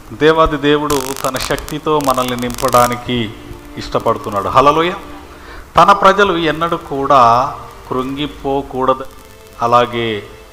దేవాది దేవుడు తన శక్తితో మనల్ని నింపడానికి ఇష్టపడుతున్నాడు హలలోయ తన ప్రజలు ఎన్నడూ కూడా కృంగిపోకూడదు అలాగే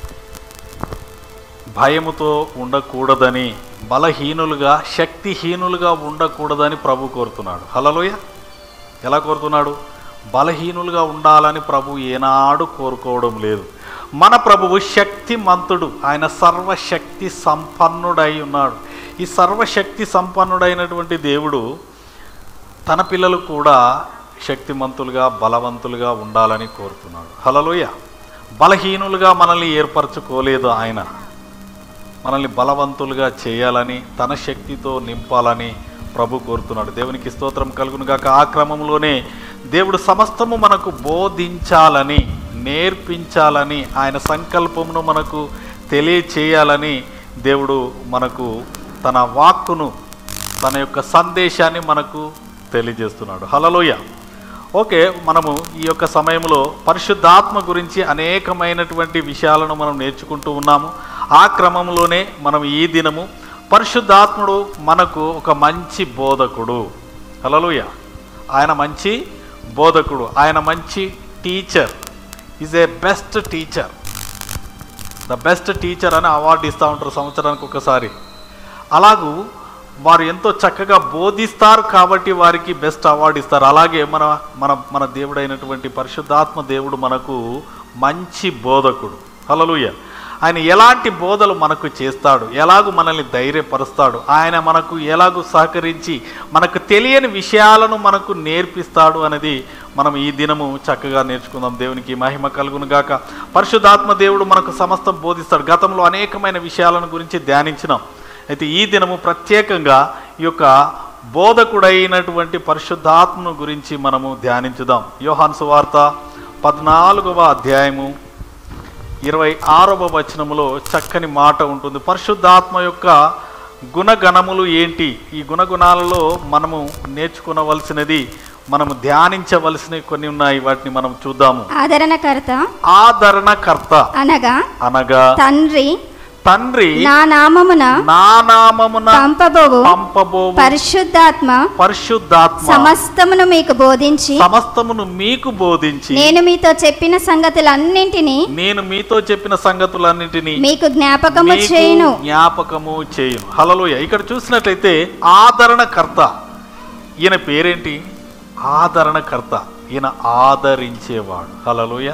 భయముతో ఉండకూడదని బలహీనులుగా శక్తిహీనులుగా ఉండకూడదని ప్రభు కోరుతున్నాడు హలలోయ ఎలా కోరుతున్నాడు బలహీనులుగా ఉండాలని ప్రభు ఏనాడు కోరుకోవడం లేదు మన ప్రభువు శక్తిమంతుడు ఆయన సర్వశక్తి సంపన్నుడై ఉన్నాడు ఈ సర్వశక్తి సంపన్నుడైనటువంటి దేవుడు తన పిల్లలు కూడా శక్తిమంతులుగా బలవంతులుగా ఉండాలని కోరుతున్నాడు హలలోయ బలహీనులుగా మనల్ని ఏర్పరచుకోలేదు ఆయన మనల్ని బలవంతులుగా చేయాలని తన శక్తితో నింపాలని ప్రభు కోరుతున్నాడు దేవునికి స్తోత్రం కలుగును గాక ఆ క్రమంలోనే దేవుడు సమస్తము మనకు బోధించాలని నేర్పించాలని ఆయన సంకల్పమును మనకు తెలియచేయాలని దేవుడు మనకు తన వాక్కును తన యొక్క సందేశాన్ని మనకు తెలియజేస్తున్నాడు హలలోయ ఓకే మనము ఈ యొక్క సమయంలో పరిశుద్ధాత్మ గురించి అనేకమైనటువంటి విషయాలను మనం నేర్చుకుంటూ ఉన్నాము ఆ క్రమంలోనే మనం ఈ దినము పరిశుద్ధాత్ముడు మనకు ఒక మంచి బోధకుడు హలలుయ ఆయన మంచి బోధకుడు ఆయన మంచి teacher is a best teacher the best teacher అని అవార్డు ఇస్తూ ఉంటారు సంవత్సరానికి ఒకసారి అలాగూ వారు ఎంతో చక్కగా బోధిస్తారు కాబట్టి వారికి బెస్ట్ అవార్డు ఇస్తారు అలాగే మన మన మన దేవుడైనటువంటి పరిశుద్ధాత్మ దేవుడు మనకు మంచి బోధకుడు హలలుయ ఆయన ఎలాంటి బోధలు మనకు చేస్తాడు ఎలాగూ మనల్ని ధైర్యపరుస్తాడు ఆయన మనకు ఎలాగూ సహకరించి మనకు తెలియని విషయాలను మనకు నేర్పిస్తాడు అనేది మనం ఈ దినము చక్కగా నేర్చుకుందాం దేవునికి మహిమ కలుగును గాక పరిశుద్ధాత్మ దేవుడు మనకు సమస్తం బోధిస్తాడు గతంలో అనేకమైన విషయాలను గురించి ధ్యానించినాం అయితే ఈ దినము ప్రత్యేకంగా ఈ యొక్క బోధకుడైనటువంటి పరిశుద్ధాత్మను గురించి మనము ధ్యానించుదాం యోహాను సువార్త పద్నాలుగవ అధ్యాయము ఇరవై ఆరవ వచనములో చక్కని మాట ఉంటుంది పరిశుద్ధాత్మ యొక్క గుణగణములు ఏంటి ఈ గుణగుణాలలో మనము నేర్చుకునవలసినది మనము ధ్యానించవలసినవి కొన్ని ఉన్నాయి వాటిని మనం చూద్దాము ఆదరణకర్త ఆదరణకర్త అనగా అనగా తండ్రి తండ్రి నా నామమున నా నామమున పంపబోవు పంపబోవు పరిశుద్ధాత్మ పరిశుద్ధాత్మ సమస్తమును మీకు బోధించి సమస్తమును మీకు బోధించి నేను మీతో చెప్పిన సంగతులన్నింటినీ నేను మీతో చెప్పిన సంగతులన్నింటినీ మీకు జ్ఞాపకము మీకు చేయును జ్ఞాపకము చేయును హలలోయ ఇక్కడ చూసినట్లయితే ఆదరణకర్త ఈయన పేరేంటి ఆదరణకర్త ఈయన ఆదరించేవాడు హలలోయ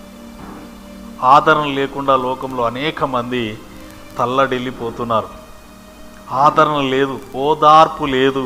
ఆదరణ లేకుండా లోకంలో అనేక మంది తల్లడిల్లిపోతున్నారు ఆదరణ లేదు ఓదార్పు లేదు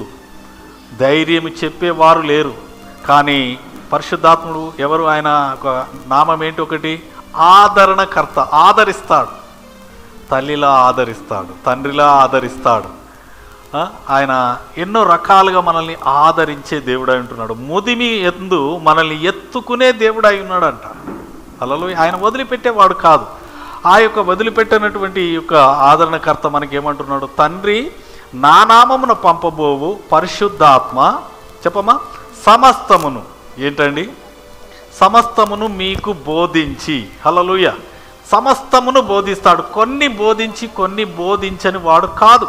ధైర్యం చెప్పేవారు లేరు కానీ పరిశుద్ధాత్ముడు ఎవరు ఆయన ఒక నామం ఏంటి ఒకటి ఆదరణకర్త ఆదరిస్తాడు తల్లిలా ఆదరిస్తాడు తండ్రిలా ఆదరిస్తాడు ఆ, ఆయన ఎన్నో రకాలుగా మనల్ని ఆదరించే దేవుడై ఉంటున్నాడు ముదిమి ఎందు మనల్ని ఎత్తుకునే దేవుడై ఉన్నాడంట అలలో ఆయన వదిలిపెట్టేవాడు కాదు ఆ యొక్క వదిలిపెట్టినటువంటి ఈ యొక్క ఆదరణకర్త మనకి ఏమంటున్నాడు తండ్రి నా నామమున పంపబోవు పరిశుద్ధాత్మ చెప్పమా సమస్తమును ఏంటండి సమస్తమును మీకు బోధించి హలలుయ సమస్తమును బోధిస్తాడు కొన్ని బోధించి కొన్ని బోధించని వాడు కాదు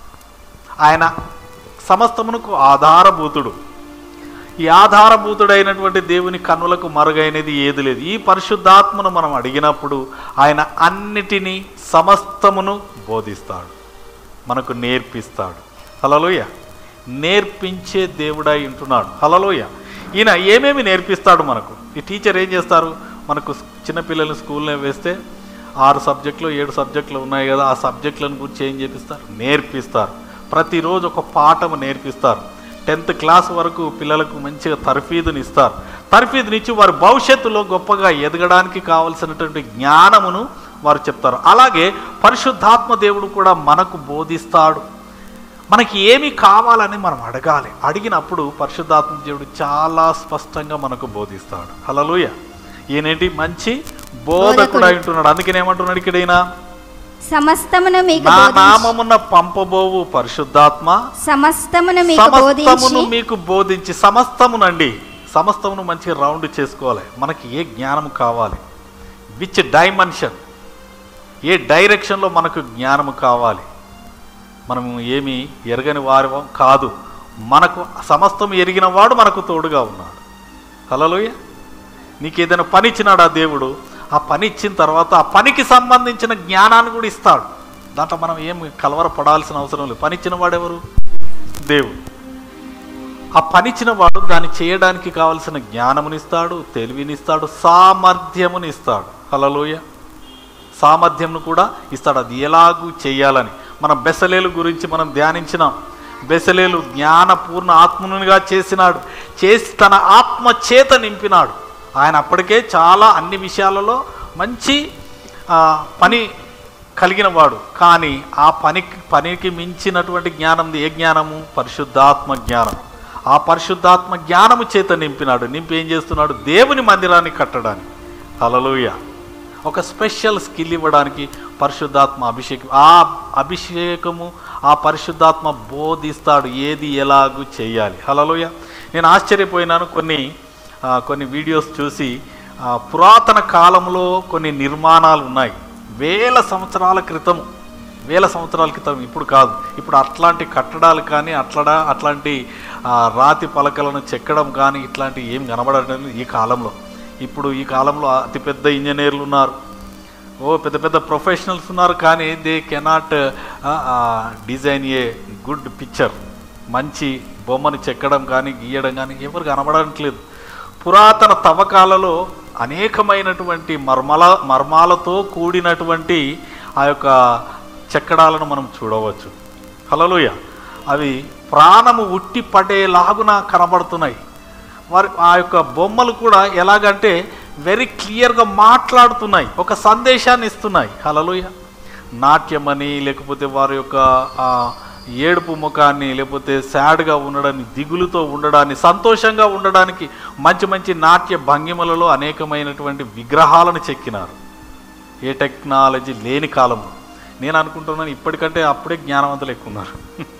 ఆయన సమస్తమునకు ఆధారభూతుడు ఈ ఆధారభూతుడైనటువంటి దేవుని కన్నులకు మరుగైనది ఏది లేదు ఈ పరిశుద్ధాత్మను మనం అడిగినప్పుడు ఆయన అన్నిటినీ సమస్తమును బోధిస్తాడు మనకు నేర్పిస్తాడు హలలోయ నేర్పించే దేవుడై ఉంటున్నాడు హలలోయ ఈయన ఏమేమి నేర్పిస్తాడు మనకు ఈ టీచర్ ఏం చేస్తారు మనకు చిన్నపిల్లలు స్కూల్లో వేస్తే ఆరు సబ్జెక్టులు ఏడు సబ్జెక్టులు ఉన్నాయి కదా ఆ సబ్జెక్టులను గురించి ఏం చేపిస్తారు నేర్పిస్తారు ప్రతిరోజు ఒక పాఠం నేర్పిస్తారు టెన్త్ క్లాస్ వరకు పిల్లలకు మంచిగా తర్ఫీదుని ఇస్తారు తర్ఫీదునిచ్చి వారి భవిష్యత్తులో గొప్పగా ఎదగడానికి కావలసినటువంటి జ్ఞానమును వారు చెప్తారు అలాగే పరిశుద్ధాత్మ దేవుడు కూడా మనకు బోధిస్తాడు మనకి ఏమి కావాలని మనం అడగాలి అడిగినప్పుడు పరిశుద్ధాత్మ దేవుడు చాలా స్పష్టంగా మనకు బోధిస్తాడు హలలుయ ఈయనేంటి మంచి బోధకుడు అయి ఉంటున్నాడు అందుకని ఏమంటున్నాడు ఇక్కడ ఈయన సమస్తమును మీకు నా బోధించి నామమున పంపబోవు పరిశుద్ధాత్మ సమస్తమును మీకు సమస్తమును బోధించి మీకు బోధించి సమస్తమునండి సమస్తమును మంచిగా రౌండ్ చేసుకోవాలి మనకి ఏ జ్ఞానం కావాలి విచ్ డైమెన్షన్ ఏ డైరెక్షన్లో మనకు జ్ఞానము కావాలి మనం ఏమి ఎరగని వారి కాదు మనకు సమస్తం ఎరిగిన వాడు మనకు తోడుగా ఉన్నాడు హలోయ నీకు ఏదైనా పని ఇచ్చినాడు ఆ దేవుడు ఆ పని ఇచ్చిన తర్వాత ఆ పనికి సంబంధించిన జ్ఞానాన్ని కూడా ఇస్తాడు దాంట్లో మనం ఏం కలవరపడాల్సిన అవసరం లేదు పని ఇచ్చిన వాడెవరు దేవుడు ఆ పనిచ్చిన వాడు దాన్ని చేయడానికి కావలసిన జ్ఞానమునిస్తాడు తెలివినిస్తాడు సామర్థ్యమునిస్తాడు హలలోయ సామర్థ్యంను కూడా ఇస్తాడు అది ఎలాగూ చేయాలని మనం బెసలేలు గురించి మనం ధ్యానించినాం బెసలేలు జ్ఞానపూర్ణ ఆత్మనునిగా చేసినాడు చేసి తన ఆత్మ చేత నింపినాడు ఆయన అప్పటికే చాలా అన్ని విషయాలలో మంచి ఆ, పని కలిగిన వాడు కానీ ఆ పనికి పనికి మించినటువంటి జ్ఞానం ఏ జ్ఞానము పరిశుద్ధాత్మ జ్ఞానం ఆ పరిశుద్ధాత్మ జ్ఞానము చేత నింపినాడు నింపి ఏం చేస్తున్నాడు దేవుని మందిరాన్ని కట్టడానికి హలలోయ ఒక స్పెషల్ స్కిల్ ఇవ్వడానికి పరిశుద్ధాత్మ అభిషేకం ఆ అభిషేకము ఆ పరిశుద్ధాత్మ బోధిస్తాడు ఏది ఎలాగూ చేయాలి హలలోయ నేను ఆశ్చర్యపోయినాను కొన్ని ఆ, కొన్ని వీడియోస్ చూసి ఆ, పురాతన కాలంలో కొన్ని నిర్మాణాలు ఉన్నాయి వేల సంవత్సరాల క్రితం వేల సంవత్సరాల క్రితం ఇప్పుడు కాదు ఇప్పుడు అట్లాంటి కట్టడాలు కానీ అట్లా అట్లాంటి ఆ, రాతి పలకలను చెక్కడం కానీ ఇట్లాంటి ఏం కనబడడం లేదు ఈ కాలంలో ఇప్పుడు ఈ కాలంలో అతిపెద్ద ఇంజనీర్లు ఉన్నారు ఓ పెద్ద పెద్ద ప్రొఫెషనల్స్ ఉన్నారు కానీ they cannot design a good picture మంచి బొమ్మని చెక్కడం కానీ గీయడం కానీ ఎవరు కనబడట్లేదు పురాతన తవ్వకాలలో అనేకమైనటువంటి మర్మల మర్మాలతో కూడినటువంటి ఆ యొక్క చెక్కడాలను మనం చూడవచ్చు హలలుయ అవి ప్రాణము ఉట్టి పడేలాగున కనబడుతున్నాయి వారి ఆ యొక్క బొమ్మలు కూడా ఎలాగంటే వెరీ క్లియర్గా మాట్లాడుతున్నాయి ఒక సందేశాన్ని ఇస్తున్నాయి హలలుయ నాట్యమని లేకపోతే వారి యొక్క ఆ, ఏడుపు ముఖాన్ని లేకపోతే సాడ్గా ఉండడాన్ని దిగులుతో ఉండడాన్ని సంతోషంగా ఉండడానికి మంచి మంచి నాట్య భంగిమలలో అనేకమైనటువంటి విగ్రహాలను చెక్కినారు ఏ టెక్నాలజీ లేని కాలంలో నేను అనుకుంటున్నాను ఇప్పటికంటే అప్పుడే జ్ఞానవంతులు ఎక్కువ ఉన్నారు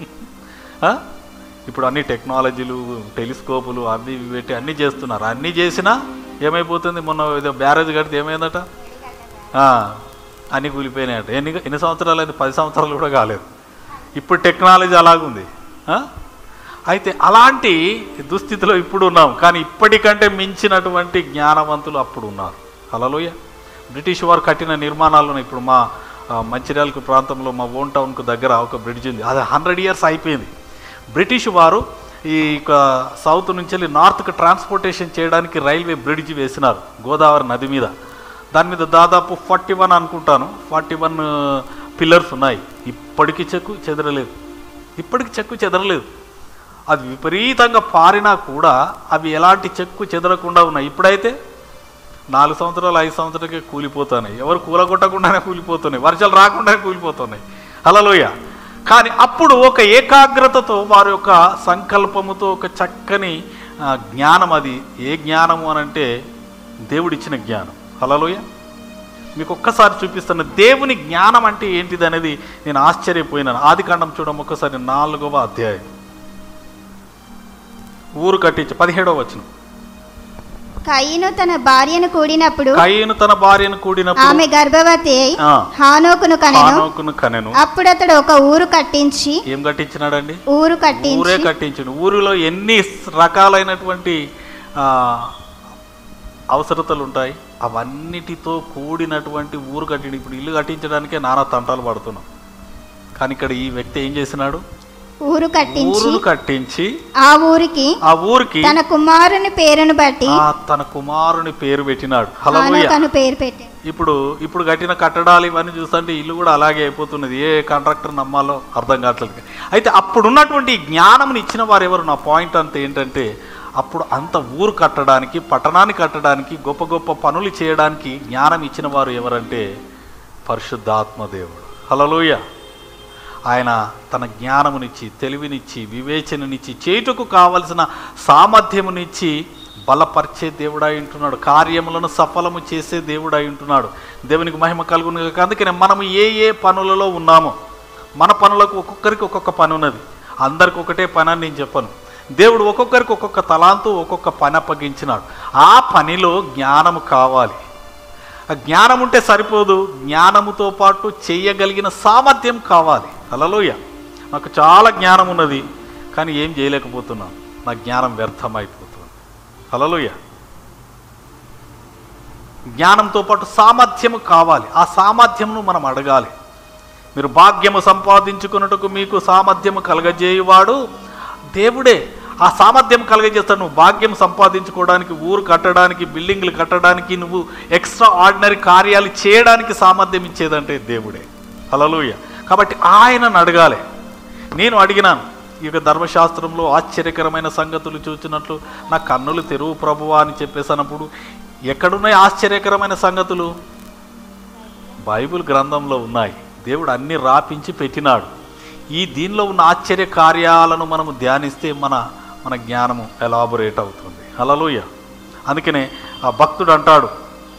ఆ? ఇప్పుడు అన్ని టెక్నాలజీలు టెలిస్కోపులు అవి ఇవి పెట్టి అన్నీ చేస్తున్నారు అన్నీ చేసినా ఏమైపోతుంది మొన్న ఏదో బ్యారేజ్ కడితే ఏమైందట ఆ, అన్నీ కూలిపోయినాయట ఎన్ని ఎన్ని సంవత్సరాలు అయింది పది సంవత్సరాలు కూడా కాలేదు ఇప్పుడు టెక్నాలజీ అలాగుంది ఆ? అయితే అలాంటి దుస్థితిలో ఇప్పుడు ఉన్నాం కానీ ఇప్పటికంటే మించినటువంటి జ్ఞానవంతులు అప్పుడు ఉన్నారు హలోయ బ్రిటిష్ వారు కట్టిన నిర్మాణాలు ఉన్నాయి ఇప్పుడు మా ఆ, మంచిర్యాలకు ప్రాంతంలో మా ఓన్ టౌన్కు దగ్గర ఒక బ్రిడ్జ్ ఉంది అది హండ్రెడ్ ఇయర్స్ అయిపోయింది బ్రిటిష్ వారు ఈ యొక్క సౌత్ నుంచి వెళ్ళి నార్త్కి ట్రాన్స్పోర్టేషన్ చేయడానికి రైల్వే బ్రిడ్జ్ వేసినారు గోదావరి నది మీద దాని మీద దాదాపు ఫార్టీ వన్ అనుకుంటాను ఫార్టీ వన్ పిల్లర్స్ ఉన్నాయి ఇప్పటికీ చెక్కు చెదరలేదు ఇప్పటికి చెక్కు చెదరలేదు అది విపరీతంగా పారినా కూడా అవి ఎలాంటి చెక్కు చెదరకుండా ఉన్నాయి ఇప్పుడైతే నాలుగు సంవత్సరాలు ఐదు సంవత్సరాలకే కూలిపోతున్నాయి ఎవరు కూలగొట్టకుండానే కూలిపోతున్నాయి వర్షాలు రాకుండానే కూలిపోతున్నాయి హలలోయ కానీ అప్పుడు ఒక ఏకాగ్రతతో వారి యొక్క సంకల్పముతో ఒక చక్కని ఆ, జ్ఞానం అది ఏ జ్ఞానము అని అంటే దేవుడిచ్చిన జ్ఞానం హలలోయ మీకు ఒక్కసారి చూపిస్తున్న దేవుని జ్ఞానం అంటే ఏంటిది అనేది నేను ఆశ్చర్యపోయినాను ఆది కాండం చూడడం ఒక్కసారి నాలుగవ అధ్యాయం ఊరు కట్టించి పదిహేడవ వచ్చిన కయ్యను తన భార్యను కూడినప్పుడు కయ్యను తన భార్యను కూడినప్పుడు ఆమె గర్భవతి అయి ఆ. హానోకును కనెను హానోకును కనెను అప్పుడు అతడు ఒక ఊరు కట్టించి ఏం కట్టించినాడండి ఊరు ఊరే కట్టించి కట్టించండు ఊరిలో ఎన్ని రకాలైనటువంటి ఆ, అవసరతలు ఉంటాయి అవన్నిటితో కూడినటువంటి ఊరు కట్టిండు ఇప్పుడు ఇల్లు కట్టించడానికే నానా తంటాలు పడుతున్నాం కానీ ఇక్కడ ఈ వ్యక్తి ఏం చేసినాడు ఊరు కట్టించి ఊరును కట్టించి ఆ ఊరికి ఆ ఊరికి తన కుమారుని పేరును బట్టి ఆ తన కుమారుని పేరు పెట్టినాడు హలలుయ హానోకను పేరు పెట్టాడు ఇప్పుడు ఇప్పుడు కట్టిన కట్టడాలు ఇవన్నీ చూస్తుంటే ఇల్లు కూడా అలాగే అయిపోతున్నది ఏ కాంట్రాక్టర్ నమ్మాలో అర్థం కావట్లేదు అయితే అప్పుడున్నటువంటి ఈ జ్ఞానంని ఇచ్చిన వారు ఎవరు నా పాయింట్ అంత ఏంటంటే అప్పుడు అంత ఊరు కట్టడానికి పట్టణాన్ని కట్టడానికి గొప్ప గొప్ప పనులు చేయడానికి జ్ఞానం ఇచ్చిన వారు ఎవరంటే పరిశుద్ధాత్మ దేవుడు హలలోయ ఆయన తన జ్ఞానమునిచ్చి తెలివినిచ్చి వివేచననిచ్చి చేయుటకు కావలసిన సామర్థ్యమునిచ్చి బలపరిచే దేవుడై ఉంటున్నాడు కార్యములను సఫలము చేసే దేవుడై ఉంటున్నాడు దేవునికి మహిమ కలుగును గాక. అందుకనే మనము ఏ ఏ పనులలో ఉన్నామో మన పనులకు ఒక్కొక్కరికి ఒక్కొక్క పని ఉన్నది అందరికి ఒకటే పని అని నేను చెప్పను దేవుడు ఒక్కొక్కరికి ఒక్కొక్క తలాంతు ఒక్కొక్క పని అప్పగించినాడు ఆ పనిలో జ్ఞానము కావాలి ఆ జ్ఞానం ఉంటే సరిపోదు జ్ఞానముతో పాటు చేయగలిగిన సామర్థ్యం కావాలి అలలోయ నాకు చాలా జ్ఞానం ఉన్నది కానీ ఏం చేయలేకపోతున్నాను నా జ్ఞానం వ్యర్థమైపోతుంది హలోయ జ్ఞానంతో పాటు సామర్థ్యము కావాలి ఆ సామర్థ్యమును మనం అడగాలి మీరు భాగ్యము సంపాదించుకున్నట్టుకు మీకు సామర్థ్యము కలగజేయువాడు దేవుడే ఆ సామర్థ్యం కలగజేస్తాడు నువ్వు భాగ్యం సంపాదించుకోవడానికి ఊరు కట్టడానికి బిల్డింగ్లు కట్టడానికి నువ్వు ఎక్స్ట్రా ఆర్డినరీ కార్యాలు చేయడానికి సామర్థ్యం ఇచ్చేదంటే దేవుడే హలలుయ కాబట్టి ఆయనను అడగాలి నేను అడిగినాను ఈ యొక్క ధర్మశాస్త్రంలో ఆశ్చర్యకరమైన సంగతులు చూచినట్లు నా కన్నులు తెరువు ప్రభువా అని చెప్పేసినప్పుడు ఎక్కడున్నాయి ఆశ్చర్యకరమైన సంగతులు బైబిల్ గ్రంథంలో ఉన్నాయి దేవుడు అన్ని రాపించి పెట్టినాడు ఈ దీనిలో ఉన్న ఆశ్చర్య కార్యాలను మనము ధ్యానిస్తే మన మన జ్ఞానము ఎలాబొరేట్ అవుతుంది హలలుయ అందుకనే ఆ భక్తుడు అంటాడు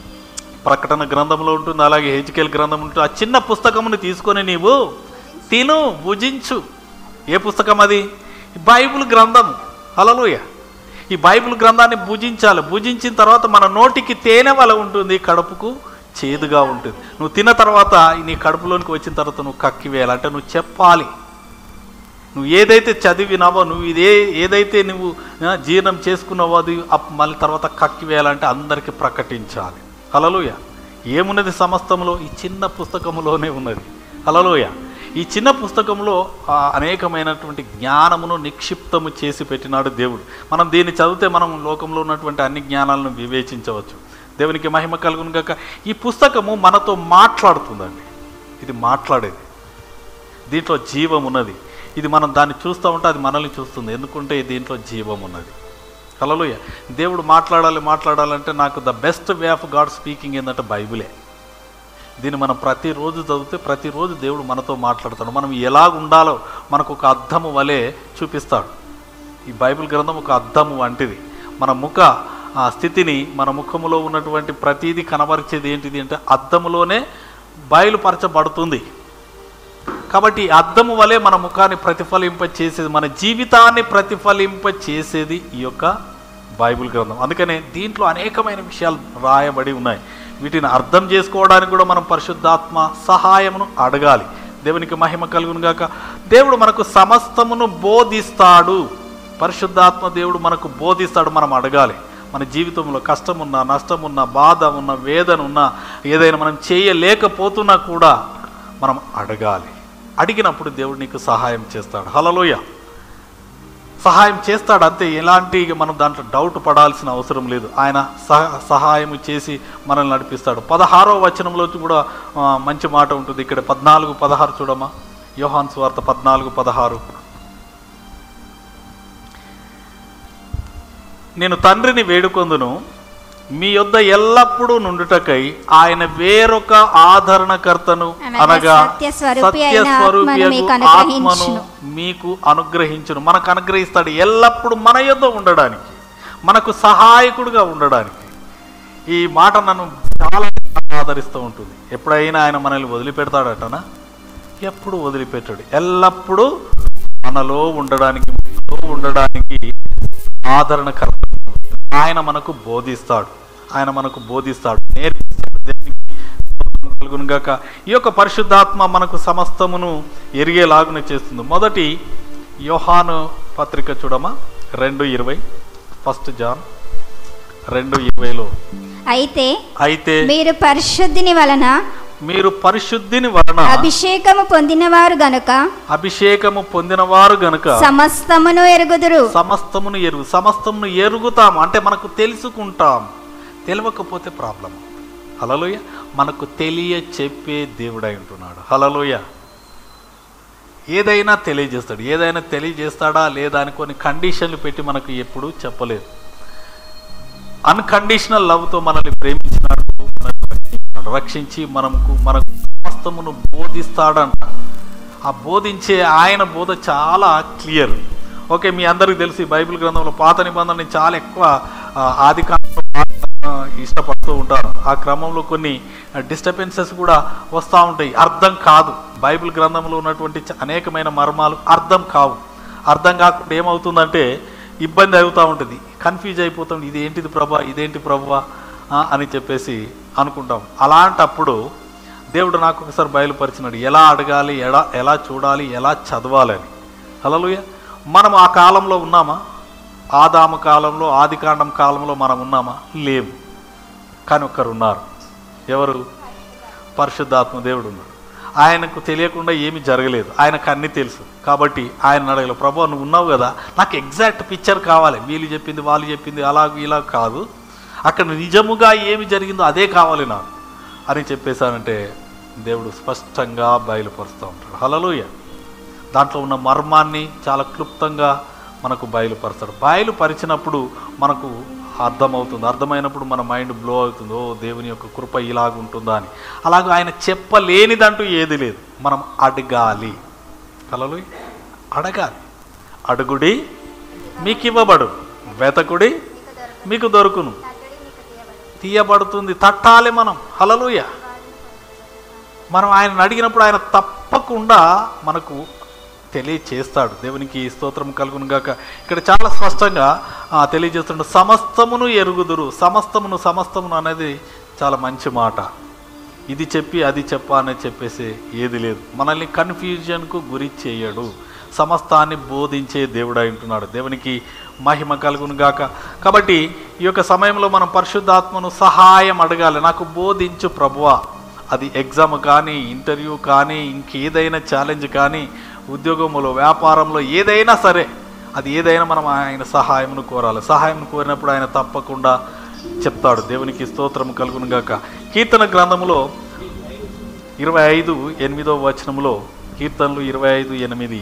ప్రకటన గ్రంథంలో ఉంటుంది అలాగే హెచ్కేల్ గ్రంథం ఉంటుంది ఆ చిన్న పుస్తకమును తీసుకొని నీవు తిను భుజించు ఏ పుస్తకం అది బైబిల్ గ్రంథం హలలుయ ఈ బైబిల్ గ్రంథాన్ని భుజించాలి భుజించిన తర్వాత మన నోటికి తేనె వల ఉంటుంది కడుపుకు చేదుగా ఉంటుంది నువ్వు తిన్న తర్వాత నీ కడుపులోనికి వచ్చిన తర్వాత నువ్వు కక్కి వేయాలంటే నువ్వు చెప్పాలి నువ్వు ఏదైతే చదివినావో నువ్వు ఇదే ఏదైతే నువ్వు ఆ, జీర్ణం చేసుకున్నావో అది అప్- మళ్ళీ తర్వాత కక్కి వేయాలంటే అందరికీ ప్రకటించాలి హలలోయ ఏమున్నది సమస్తంలో ఈ చిన్న పుస్తకములోనే ఉన్నది హలలోయ ఈ చిన్న పుస్తకంలో ఆ, అనేకమైనటువంటి జ్ఞానమును నిక్షిప్తము చేసి పెట్టినాడు దేవుడు మనం దీన్ని చదివితే మనం లోకంలో ఉన్నటువంటి అన్ని జ్ఞానాలను వివేచించవచ్చు దేవునికి మహిమ కలుగును గాక ఈ పుస్తకము మనతో మాట్లాడుతుందండి ఇది మాట్లాడేది దీంట్లో జీవం ఉన్నది ఇది మనం దాన్ని చూస్తూ ఉంటే అది మనల్ని చూస్తుంది ఎందుకంటే దీంట్లో జీవం ఉన్నది హలోయ దేవుడు మాట్లాడాలి మాట్లాడాలంటే నాకు the best way of God speaking ఏంటంటే బైబిలే దీన్ని మనం ప్రతిరోజు చదివితే ప్రతిరోజు దేవుడు మనతో మాట్లాడతాడు మనం ఎలా ఉండాలో మనకు ఒక అద్దము వలె చూపిస్తాడు ఈ బైబిల్ గ్రంథం ఒక అద్దము వంటిది మన ముఖ ఆ స్థితిని మన ముఖములో ఉన్నటువంటి ప్రతిదీ కనబరిచేది ఏంటిది అంటే అద్దములోనే బయలుపరచబడుతుంది కాబట్టి ఈ అద్దము వలె మన ముఖాన్ని ప్రతిఫలింప చేసేది మన జీవితాన్ని ప్రతిఫలింప చేసేది ఈ యొక్క బైబిల్ గ్రంథం అందుకనే దీంట్లో అనేకమైన విషయాలు రాయబడి ఉన్నాయి వీటిని అర్థం చేసుకోవడానికి కూడా మనం పరిశుద్ధాత్మ సహాయమును అడగాలి దేవునికి మహిమ కలుగును గాక దేవుడు మనకు సమస్తమును బోధిస్తాడు పరిశుద్ధాత్మ దేవుడు మనకు బోధిస్తాడు మనం అడగాలి మన జీవితంలో కష్టమున్నా నష్టమున్నా బాధ ఉన్న వేదన ఉన్నా ఏదైనా మనం చేయలేకపోతున్నా కూడా మనం అడగాలి అడిగినప్పుడు దేవుడు నీకు సహాయం చేస్తాడు హలలోయ సహాయం చేస్తాడు అంతే ఎలాంటి మనం దాంట్లో డౌట్ పడాల్సిన అవసరం లేదు ఆయన సహ సహాయం చేసి మనల్ని నడిపిస్తాడు పదహారో వచనంలో కూడా ఆ, మంచి మాట ఉంటుంది ఇక్కడ పద్నాలుగు పదహారు చూడమ్మా యోహాన్ స్వార్త పద్నాలుగు పదహారు నేను తండ్రిని వేడుకొందును మీ యొద్ద ఎల్లప్పుడూ నుండుటకై ఆయన వేరొక ఆదరణకర్తను అనగా అనగా సత్యస్వరూపి అయిన సత్యస్వరూపి ఆత్మను మీకు ఆత్మను అనుగ్రహించును. మీకు అనుగ్రహించును మనకు అనుగ్రహిస్తాడు ఎల్లప్పుడూ మన యొద్ద ఉండడానికి మనకు సహాయకుడుగా ఉండడానికి ఈ మాట నన్ను చాలా ఆదరిస్తూ ఉంటుంది ఎప్పుడైనా ఆయన మనల్ని వదిలిపెడతాడటనా ఎప్పుడు వదిలిపెట్టాడు ఎల్లప్పుడూ మనలో ఉండడానికి మనలో ఉండడానికి ఆదరణకర్త ఆయన మనకు బోధిస్తాడు ఆయన మనకు బోధిస్తాడు నేర్పిస్తాడు దేవునికి స్తోత్రం కలుగును గాక ఈ యొక్క పరిశుద్ధాత్మ మనకు సమస్తమును ఎరిగేలాగున చేస్తుంది మొదటి యోహాను పత్రిక చూడమా రెండు ఇరవై ఫస్ట్ జాన్ రెండు ఇరవైలో అయితే అయితే మీరు పరిశుద్ధిని వలన మీరు పరిశుద్ధిని వలన అభిషేకము పొందినవారు గనుక అభిషేకము పొందినవారు గనుక సమస్తమును ఎరుగుదురు సమస్తమును ఎరుగు సమస్తమును ఎరుగుతాం అంటే మనకు తెలుసుకుంటాం తెలియకపోతే ప్రాబ్లం హలలోయ మనకు తెలియ చెప్పే దేవుడై ఉంటున్నాడు హలలోయ ఏదైనా తెలియజేస్తాడు ఏదైనా తెలియజేస్తాడా లేదా అని కొన్ని కండిషన్లు పెట్టి మనకు ఎప్పుడూ చెప్పలేదు అన్కండిషనల్ లవ్తో మనల్ని ప్రేమించినాడు మనల్ని రక్షించినాడు. రక్షించి మనకు మనకు సమస్తమును బోధిస్తాడంట ఆ బోధించే ఆయన బోధ చాలా క్లియర్ ఓకే మీ అందరికీ తెలిసి బైబిల్ గ్రంథంలో పాత నిబంధనని చాలా ఎక్కువ ఆ, ఆది కాలంలో ఆ, ఇష్టపడుతూ ఉంటారు ఆ క్రమంలో కొన్ని డిస్టర్బెన్సెస్ కూడా వస్తూ ఉంటాయి అర్థం కాదు బైబిల్ గ్రంథంలో ఉన్నటువంటి చ- అనేకమైన మర్మాలు అర్థం కావు అర్థం కాకుండా ఏమవుతుందంటే ఇబ్బంది అవుతూ ఉంటుంది కన్ఫ్యూజ్ అయిపోతాం ఇదేంటిది ప్రభా ఇదేంటి ప్రభా ఆ, అని చెప్పేసి అనుకుంటాం అలాంటప్పుడు దేవుడు నాకు ఒకసారి బయలుపరిచినాడు ఎలా అడగాలి ఎలా ఎలా చూడాలి ఎలా చదవాలని హలలుయ మనం ఆ కాలంలో ఉన్నామా ఆదాము కాలంలో ఆదికాండం కాలంలో మనం ఉన్నామా లేము కానీ ఒక్కరు ఉన్నారు ఎవరు పరిశుద్ధాత్మ దేవుడు ఉన్నాడు ఆయనకు తెలియకుండా ఏమీ జరగలేదు ఆయనకు అన్నీ తెలుసు కాబట్టి ఆయన అడగల ప్రభు నువ్వు ఉన్నావు కదా నాకు ఎగ్జాక్ట్ పిక్చర్ కావాలి వీళ్ళు చెప్పింది వాళ్ళు చెప్పింది అలా ఇలా కాదు అక్కడ నిజముగా ఏమి జరిగిందో అదే కావాలి నాకు అని చెప్పేశానంటే దేవుడు స్పష్టంగా బయలుపరుస్తూ ఉంటాడు హలలోయ దాంట్లో ఉన్న మర్మాన్ని చాలా క్లుప్తంగా మనకు బయలుపరుస్తాడు బయలుపరిచినప్పుడు మనకు అర్థమవుతుంది అర్థమైనప్పుడు మన మైండ్ బ్లో అవుతుంది ఓ దేవుని యొక్క కృప ఇలాగుంటుందా అని అలాగే ఆయన చెప్పలేనిదంటూ ఏది లేదు మనం అడగాలి కలలు అడగాలి అడుగుడి మీకు ఇవ్వబడు వెతకుడి మీకు దొరుకును తీయబడుతుంది తట్టాలి మనం హలలుయ మనం ఆయన అడిగినప్పుడు ఆయన తప్పకుండా మనకు తెలియచేస్తాడు దేవునికి స్తోత్రం కలుగును గాక ఇక్కడ చాలా స్పష్టంగా ఆ, తెలియజేస్తుండ సమస్తమును ఎరుగుదురు సమస్తమును సమస్తమును అనేది చాలా మంచి మాట ఇది చెప్పి అది చెప్పా అనేది చెప్పేసి ఏది లేదు మనల్ని కన్ఫ్యూజన్కు గురి చేయడు సమస్తాన్ని బోధించే దేవుడు ఉంటున్నాడు దేవునికి మహిమ కలుగును గాక కాబట్టి ఈ యొక్క సమయంలో మనం పరిశుద్ధాత్మను సహాయం అడగాలి నాకు బోధించు ప్రభువా అది ఎగ్జామ్ కానీ ఇంటర్వ్యూ కానీ ఇంకేదైనా ఛాలెంజ్ కానీ ఉద్యోగంలో వ్యాపారంలో ఏదైనా సరే అది ఏదైనా మనం ఆయన సహాయమును కోరాలి సహాయం కోరినప్పుడు ఆయన తప్పకుండా చెప్తాడు దేవునికి స్తోత్రం కలుగును గాక కీర్తన గ్రంథములో ఇరవై ఐదు ఎనిమిదో వచనములో కీర్తనలు ఇరవై ఐదు ఎనిమిది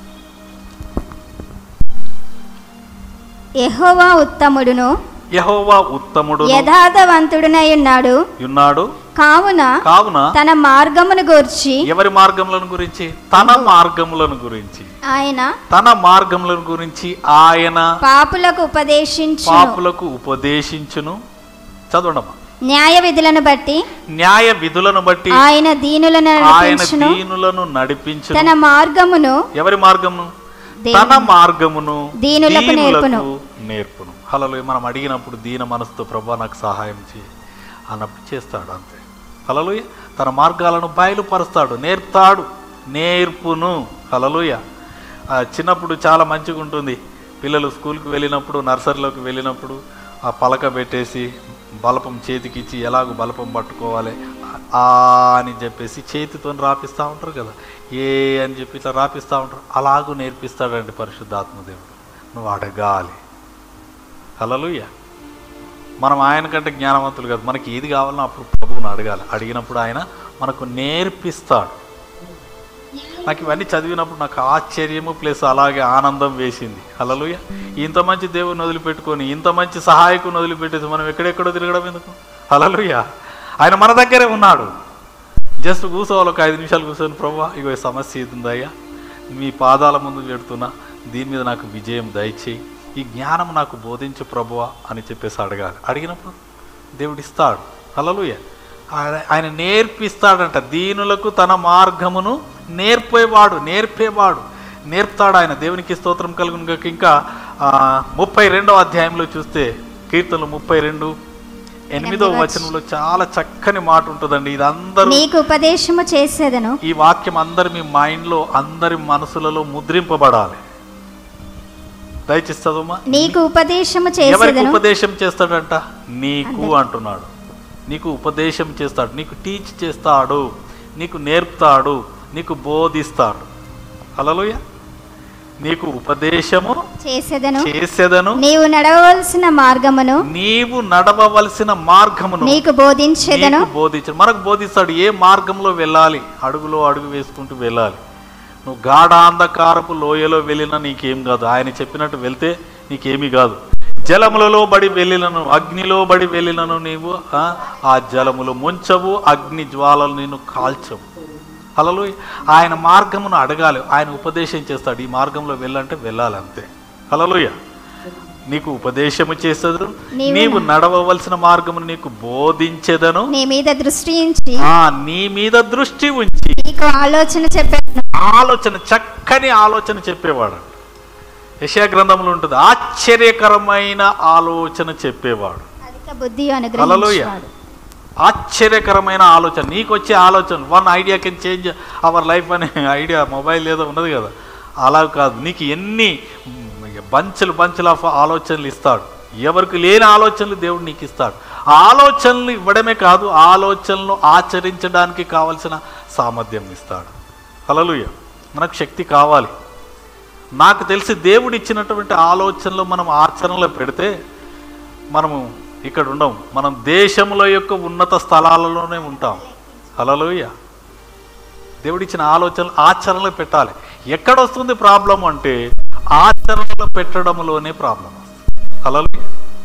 యెహోవా ఉత్తముడును యహోవా ఉత్తముడు యథార్థవంతుడునై ఉన్నాడు ఉన్నాడు కావున కావున తన మార్గమును గూర్చి ఎవరి మార్గములను గురించి తన మార్గములను గురించి ఆయన తన మార్గములను గురించి ఆయన పాపులకు ఉపదేశించు పాపులకు ఉపదేశించును చదవడమ్మా న్యాయ విధులను బట్టి న్యాయ విధులను బట్టి ఆయన దీనులను ఆయన నడిపించును దీనులను నడిపించును తన మార్గమును ఎవరి మార్గమును దేవుని- తన మార్గమును దీనులకు నేర్పును. నేర్పును హలలో మనం అడిగినప్పుడు దీన మనసుతో ప్రభా నాకు సహాయం చేయి అన్నప్పుడు చేస్తాడు అంతే హలలుయ తన మార్గాలను బయలుపరుస్తాడు నేర్పుతాడు నేర్పును హలలుయ ఆ, చిన్నప్పుడు చాలా మంచిగా ఉంటుంది పిల్లలు స్కూల్కి వెళ్ళినప్పుడు నర్సరీలోకి వెళ్ళినప్పుడు ఆ పలక పెట్టేసి బలపం చేతికిచ్చి ఎలాగో బలపం పట్టుకోవాలి ఆ అని చెప్పేసి చేతితో రాపిస్తూ ఉంటారు కదా ఏ అని చెప్పి ఇట్లా రాపిస్తూ ఉంటారు అలాగూ నేర్పిస్తాడండి పరిశుద్ధాత్మదేవుడు నువ్వు అడగాలి హలలుయ మనం ఆయన కంటే జ్ఞానవంతులు కాదు మనకి ఏది కావాలన్నా అప్పుడు ప్రభువుని అడగాలి అడిగినప్పుడు ఆయన మనకు నేర్పిస్తాడు నాకు ఇవన్నీ చదివినప్పుడు నాకు ఆశ్చర్యము ప్లస్ అలాగే ఆనందం వేసింది హలలుయ ఇంత మంచి దేవుని వదిలిపెట్టుకొని ఇంత మంచి సహాయకుని వదిలిపెట్టేసి మనం ఎక్కడెక్కడో తిరగడం ఎందుకు హలలుయ ఆయన మన దగ్గరే ఉన్నాడు జస్ట్ కూర్చోవాలి ఒక ఐదు నిమిషాలు కూర్చొని ప్రభు ఇగో ఈ సమస్య ఇది ఉందయ్యా మీ పాదాల ముందు పెడుతున్నా దీని మీద నాకు విజయం దయచేయి ఈ జ్ఞానం నాకు బోధించు ప్రభువా అని చెప్పేసి అడగాలి అడిగినప్పుడు దేవుడు ఇస్తాడు హలలుయ ఆయన- ఆయన నేర్పిస్తాడంట దీనులకు తన మార్గమును నేర్పేవాడు నేర్పేవాడు నేర్పుతాడు ఆయన దేవునికి స్తోత్రం కలుగును గాక ఇంకా ఆ, ముప్పై రెండవ అధ్యాయంలో చూస్తే కీర్తనలు ముప్పై రెండు ఎనిమిదో వచనంలో చాలా చక్కని మాట ఉంటుందండి ఇది అందరూ నీకు ఉపదేశము చేసేదను ఈ వాక్యం అందరి మీ మైండ్లో అందరి మనసులలో ముద్రింపబడాలి దయచేసి చదవమా నీకు ఉపదేశము ఎవరికి చేసేదను ఉపదేశం చేస్తాడంట నీకు అంటున్నాడు నీకు ఉపదేశం చేస్తాడు నీకు టీచ్ చేస్తాడు నీకు నేర్పుతాడు నీకు బోధిస్తాడు హలోయ నీకు ఉపదేశము చేసేదను చేసేదను నీవు నడవవలసిన మార్గమును నీవు నడవవలసిన మార్గమును నీకు బోధించేదను నీకు బోధించడు మనకు బోధిస్తాడు ఏ మార్గంలో వెళ్ళాలి అడుగులో అడుగు వేసుకుంటూ వెళ్ళాలి నువ్వు గాఢాంధకారపు లోయలో వెళ్ళినా నీకేం కాదు ఆయన చెప్పినట్టు వెళ్తే నీకేమీ కాదు జలములలో బడి వెళ్ళినను అగ్నిలో బడి వెళ్ళినను నీవు ఆ, ఆ జలములు ముంచవు అగ్ని జ్వాలలు నిన్ను కాల్చవు అలలో ఆయన మార్గమును అడగాలి ఆయన ఉపదేశం చేస్తాడు ఈ మార్గంలో వెళ్ళంటే వెళ్ళాలి అంతే హలలుయ నీకు ఉపదేశము చేసేదను నీవు నీవు నడవవలసిన మార్గమును నీకు బోధించేదను నీ మీద దృష్టి ఉంచి ఆ నీ మీద దృష్టి ఉంచి నీకు ఆలోచన చెప్పాను ఆలోచన చక్కని ఆలోచన చెప్పేవాడు యశా గ్రంథంలో ఉంటుంది ఆశ్చర్యకరమైన ఆలోచన చెప్పేవాడు అధిక బుద్ధి హల్లెలూయా. అనుగ్రహించేవాడు ఆశ్చర్యకరమైన ఆలోచన నీకు వచ్చే ఆలోచన one idea can change our life అనే ఐడియా మొబైల్ ఏదో ఉన్నది కదా అలా కాదు నీకు ఎన్ని బంచులు బంచులు ఆఫ్ ఆలోచనలు ఇస్తాడు ఎవరికి లేని ఆలోచనలు దేవుడు నీకు ఇస్తాడు ఆ ఆలోచనలు ఇవ్వడమే కాదు ఆ ఆలోచనలు ఆచరించడానికి కావలసిన సామర్థ్యం ఇస్తాడు హలలుయ మనకు శక్తి కావాలి నాకు తెలిసి దేవుడు ఇచ్చినటువంటి ఆలోచనలు మనం ఆచరణలో పెడితే మనము ఇక్కడ ఉండం మనం దేశంలో యొక్క ఉన్నత స్థలాలలోనే ఉంటాం హలలోయ దేవుడిచ్చిన ఆలోచనలు ఆచరణలో పెట్టాలి ఎక్కడ వస్తుంది ప్రాబ్లం అంటే ఆచరణలో పెట్టడంలోనే ప్రాబ్లం హలలోయ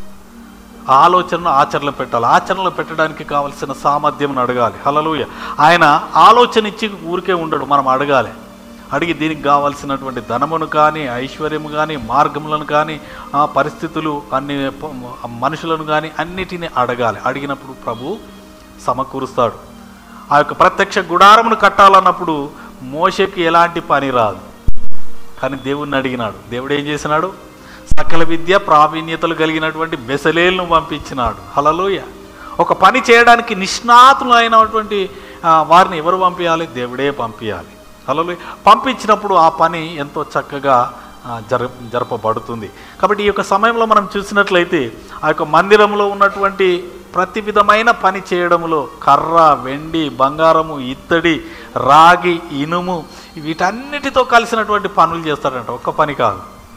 ఆలోచనను ఆచరణలో పెట్టాలి ఆచరణలో పెట్టడానికి కావలసిన సామర్థ్యం అడగాలి హలలుయ ఆయన ఆలోచన ఇచ్చి ఊరికే ఉండడు మనం అడగాలి అడిగి దీనికి కావాల్సినటువంటి ధనమును కానీ ఐశ్వర్యము కానీ మార్గములను కానీ ఆ పరిస్థితులు అన్ని ప- మనుషులను కానీ అన్నిటినీ అడగాలి అడిగినప్పుడు ప్రభు సమకూరుస్తాడు ఆ యొక్క ప్రత్యక్ష గుడారమును కట్టాలన్నప్పుడు మోషకి ఎలాంటి పని రాదు కానీ దేవుణ్ణి అడిగినాడు దేవుడు ఏం చేసినాడు సకల విద్య ప్రావీణ్యతలు కలిగినటువంటి బెసలేలను పంపించినాడు హలలోయ ఒక పని చేయడానికి నిష్ణాతులు అయినటువంటి ఆ, వారిని ఎవరు పంపించాలి దేవుడే పంపించాలి హలలోయ పంపించినప్పుడు ఆ పని ఎంతో చక్కగా ఆ, జర జరపబడుతుంది కాబట్టి ఈ యొక్క సమయంలో మనం చూసినట్లయితే ఆ యొక్క మందిరంలో ఉన్నటువంటి ప్రతి విధమైన పని చేయడంలో కర్ర వెండి బంగారము ఇత్తడి రాగి ఇనుము వీటన్నిటితో కలిసినటువంటి పనులు చేస్తాడంట ఒక్క పని కాదు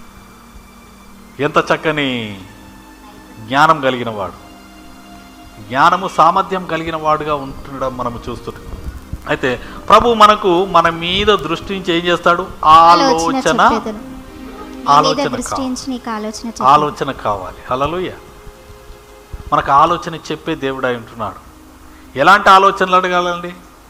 ఎంత చక్కని జ్ఞానం కలిగిన వాడు జ్ఞానము సామర్థ్యం కలిగిన వాడుగా ఉంటుండడం మనము చూస్తున్నాం అయితే ప్రభు మనకు మన మీద దృష్టి నుంచి ఏం చేస్తాడు ఆలోచన ఆలోచన చెప్పేదను నీ మీద ఆలోచన దృష్టి కావాలి. ఉంచి నీకు ఆలోచన చెప్పేదను. ఆలోచన కావాలి హలలుయ మనకు ఆలోచన చెప్పే దేవుడై ఉంటున్నాడు ఎలాంటి ఆలోచనలు అడగాలండి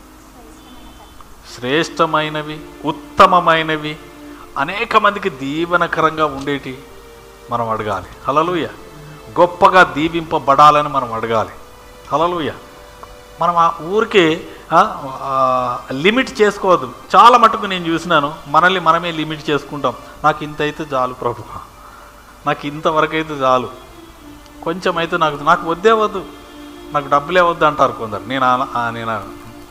శ్రేష్టమైనవి ఉత్తమమైనవి అనేక మందికి దీవెనకరంగా ఉండేటి మనం అడగాలి హలలుయ గొప్పగా దీవింపబడాలని మనం అడగాలి హలలుయ మనం ఆ ఊరికే ఆ, ఆ, లిమిట్ చేసుకోవద్దు చాలా మటుకు నేను చూసినాను మనల్ని మనమే లిమిట్ చేసుకుంటాం నాకు ఇంత అయితే చాలు ప్రభు నాకు ఇంతవరకు అయితే చాలు కొంచెం అయితే నాకు నాకు వద్దే వద్దు నాకు డబ్బులే వద్దు అంటారు కొందరు నేను అలా- ఆ, నేను అలా-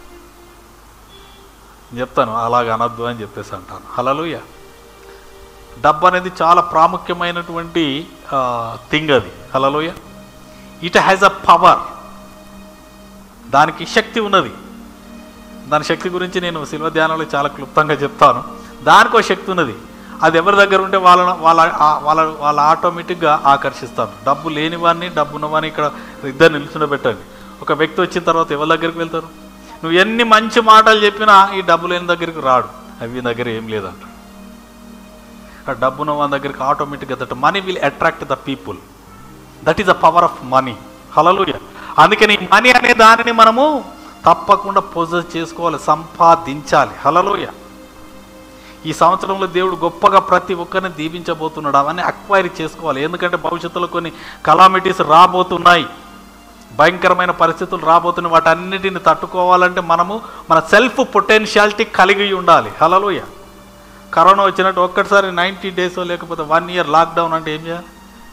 చెప్తాను అలాగ అనొద్దు అని చెప్పేసి అంటాను హలలుయ డబ్బు అనేది చాలా ప్రాముఖ్యమైనటువంటి థింగ్ అది hallelujah it has a power దానికి శక్తి ఉన్నది దాని శక్తి గురించి నేను శిల్వ ధ్యానంలో చాలా క్లుప్తంగా చెప్తాను దానికో శక్తి ఉన్నది అది ఎవరి దగ్గర ఉంటే వాళ్ళ వాళ్ళ ఆ- వాళ్ళ వాళ్ళ ఆటోమేటిక్గా ఆకర్షిస్తాను డబ్బు లేని వాడిని డబ్బు ఉన్నవాడిని ఇక్కడ ఇద్దరు నిల్చుండబెట్టండి ఒక వ్యక్తి వచ్చిన తర్వాత ఎవరి దగ్గరికి వెళ్తారు నువ్వు ఎన్ని మంచి మాటలు చెప్పినా ఈ డబ్బు లేని దగ్గరికి రాడు అవి దగ్గర ఏం లేదంట ఆ డబ్బు ఉన్న వాళ్ళ దగ్గరికి ఆటోమేటిక్గా that money will attract the people that is the power of money hallelujah అందుకని మనీ అనే దానిని మనము తప్పకుండా పొజెస్ చేసుకోవాలి సంపాదించాలి హలలుయ ఈ సంవత్సరంలో దేవుడు గొప్పగా ప్రతి ఒక్కరిని దీవించబోతున్నాడు అవన్నీ అక్వైరీ చేసుకోవాలి ఎందుకంటే భవిష్యత్తులో కొన్ని కలామిటీస్ రాబోతున్నాయి భయంకరమైన పరిస్థితులు రాబోతున్నాయి వాటన్నిటిని తట్టుకోవాలంటే మనము మన సెల్ఫ్ పొటెన్షియాలిటీ కలిగి ఉండాలి హలలోయ కరోనా వచ్చినట్టు ఒక్కటిసారి నైంటీ డేస్ లేకపోతే వన్ ఇయర్ లాక్డౌన్ అంటే ఏం చేయాలి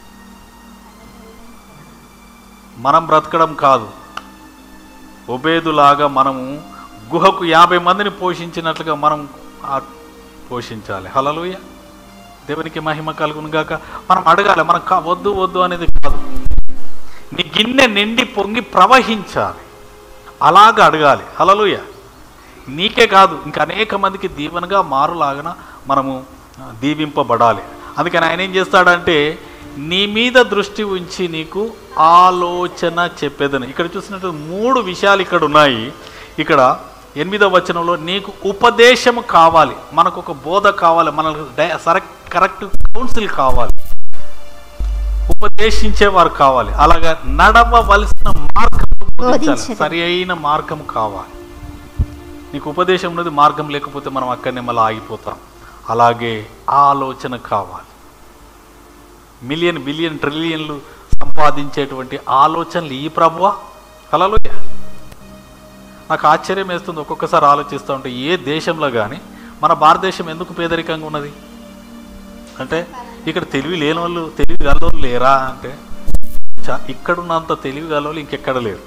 మనం బ్రతకడం కాదు ఒబేదులాగా మనము గుహకు యాభై మందిని పోషించినట్లుగా మనం ఆ పోషించాలి హలలుయ దేవునికి మహిమ కలుగును గాక మనం అడగాలి మనం కా వద్దు వద్దు అనేది కాదు నీ గిన్నె నిండి పొంగి ప్రవహించాలి అలాగ అడగాలి హలలుయ నీకే కాదు ఇంకా అనేక మందికి దీవెనగా మారులాగన మనము ఆ, దీవింపబడాలి అందుకని ఆయన ఏం చేస్తాడంటే నీ మీద దృష్టి ఉంచి నీకు ఆలోచన చెప్పేదని ఇక్కడ చూసినట్టు మూడు విషయాలు ఇక్కడ ఉన్నాయి ఇక్కడ ఎనిమిదవ వచనంలో నీకు ఉపదేశము కావాలి మనకు ఒక బోధ కావాలి మనకు డై- సరెక్ట్ కరెక్ట్ కౌన్సిల్ కావాలి ఉపదేశించేవారు కావాలి అలాగా నడవవలసిన మార్గం బోధించేది. సరి అయిన మార్గం కావాలి నీకు ఉపదేశం ఉన్నది మార్గం లేకపోతే మనం అక్కడనే మళ్ళీ ఆగిపోతాం అలాగే ఆలోచన కావాలి మిలియన్ బిలియన్ ట్రిలియన్లు సంపాదించేటువంటి ఆలోచనలు ఈ ప్రభువా కలలోయ నాకు ఆశ్చర్యం వేస్తుంది ఒక్కొక్కసారి ఆలోచిస్తూ ఉంటే ఏ దేశంలో కానీ మన భారతదేశం ఎందుకు పేదరికంగా ఉన్నది అంటే ఇక్కడ తెలివి లేని వాళ్ళు తెలివి గలవాళ్ళు లేరా అంటే చా ఇక్కడున్నంత తెలివి గలవాళ్ళు ఇంకెక్కడ లేరు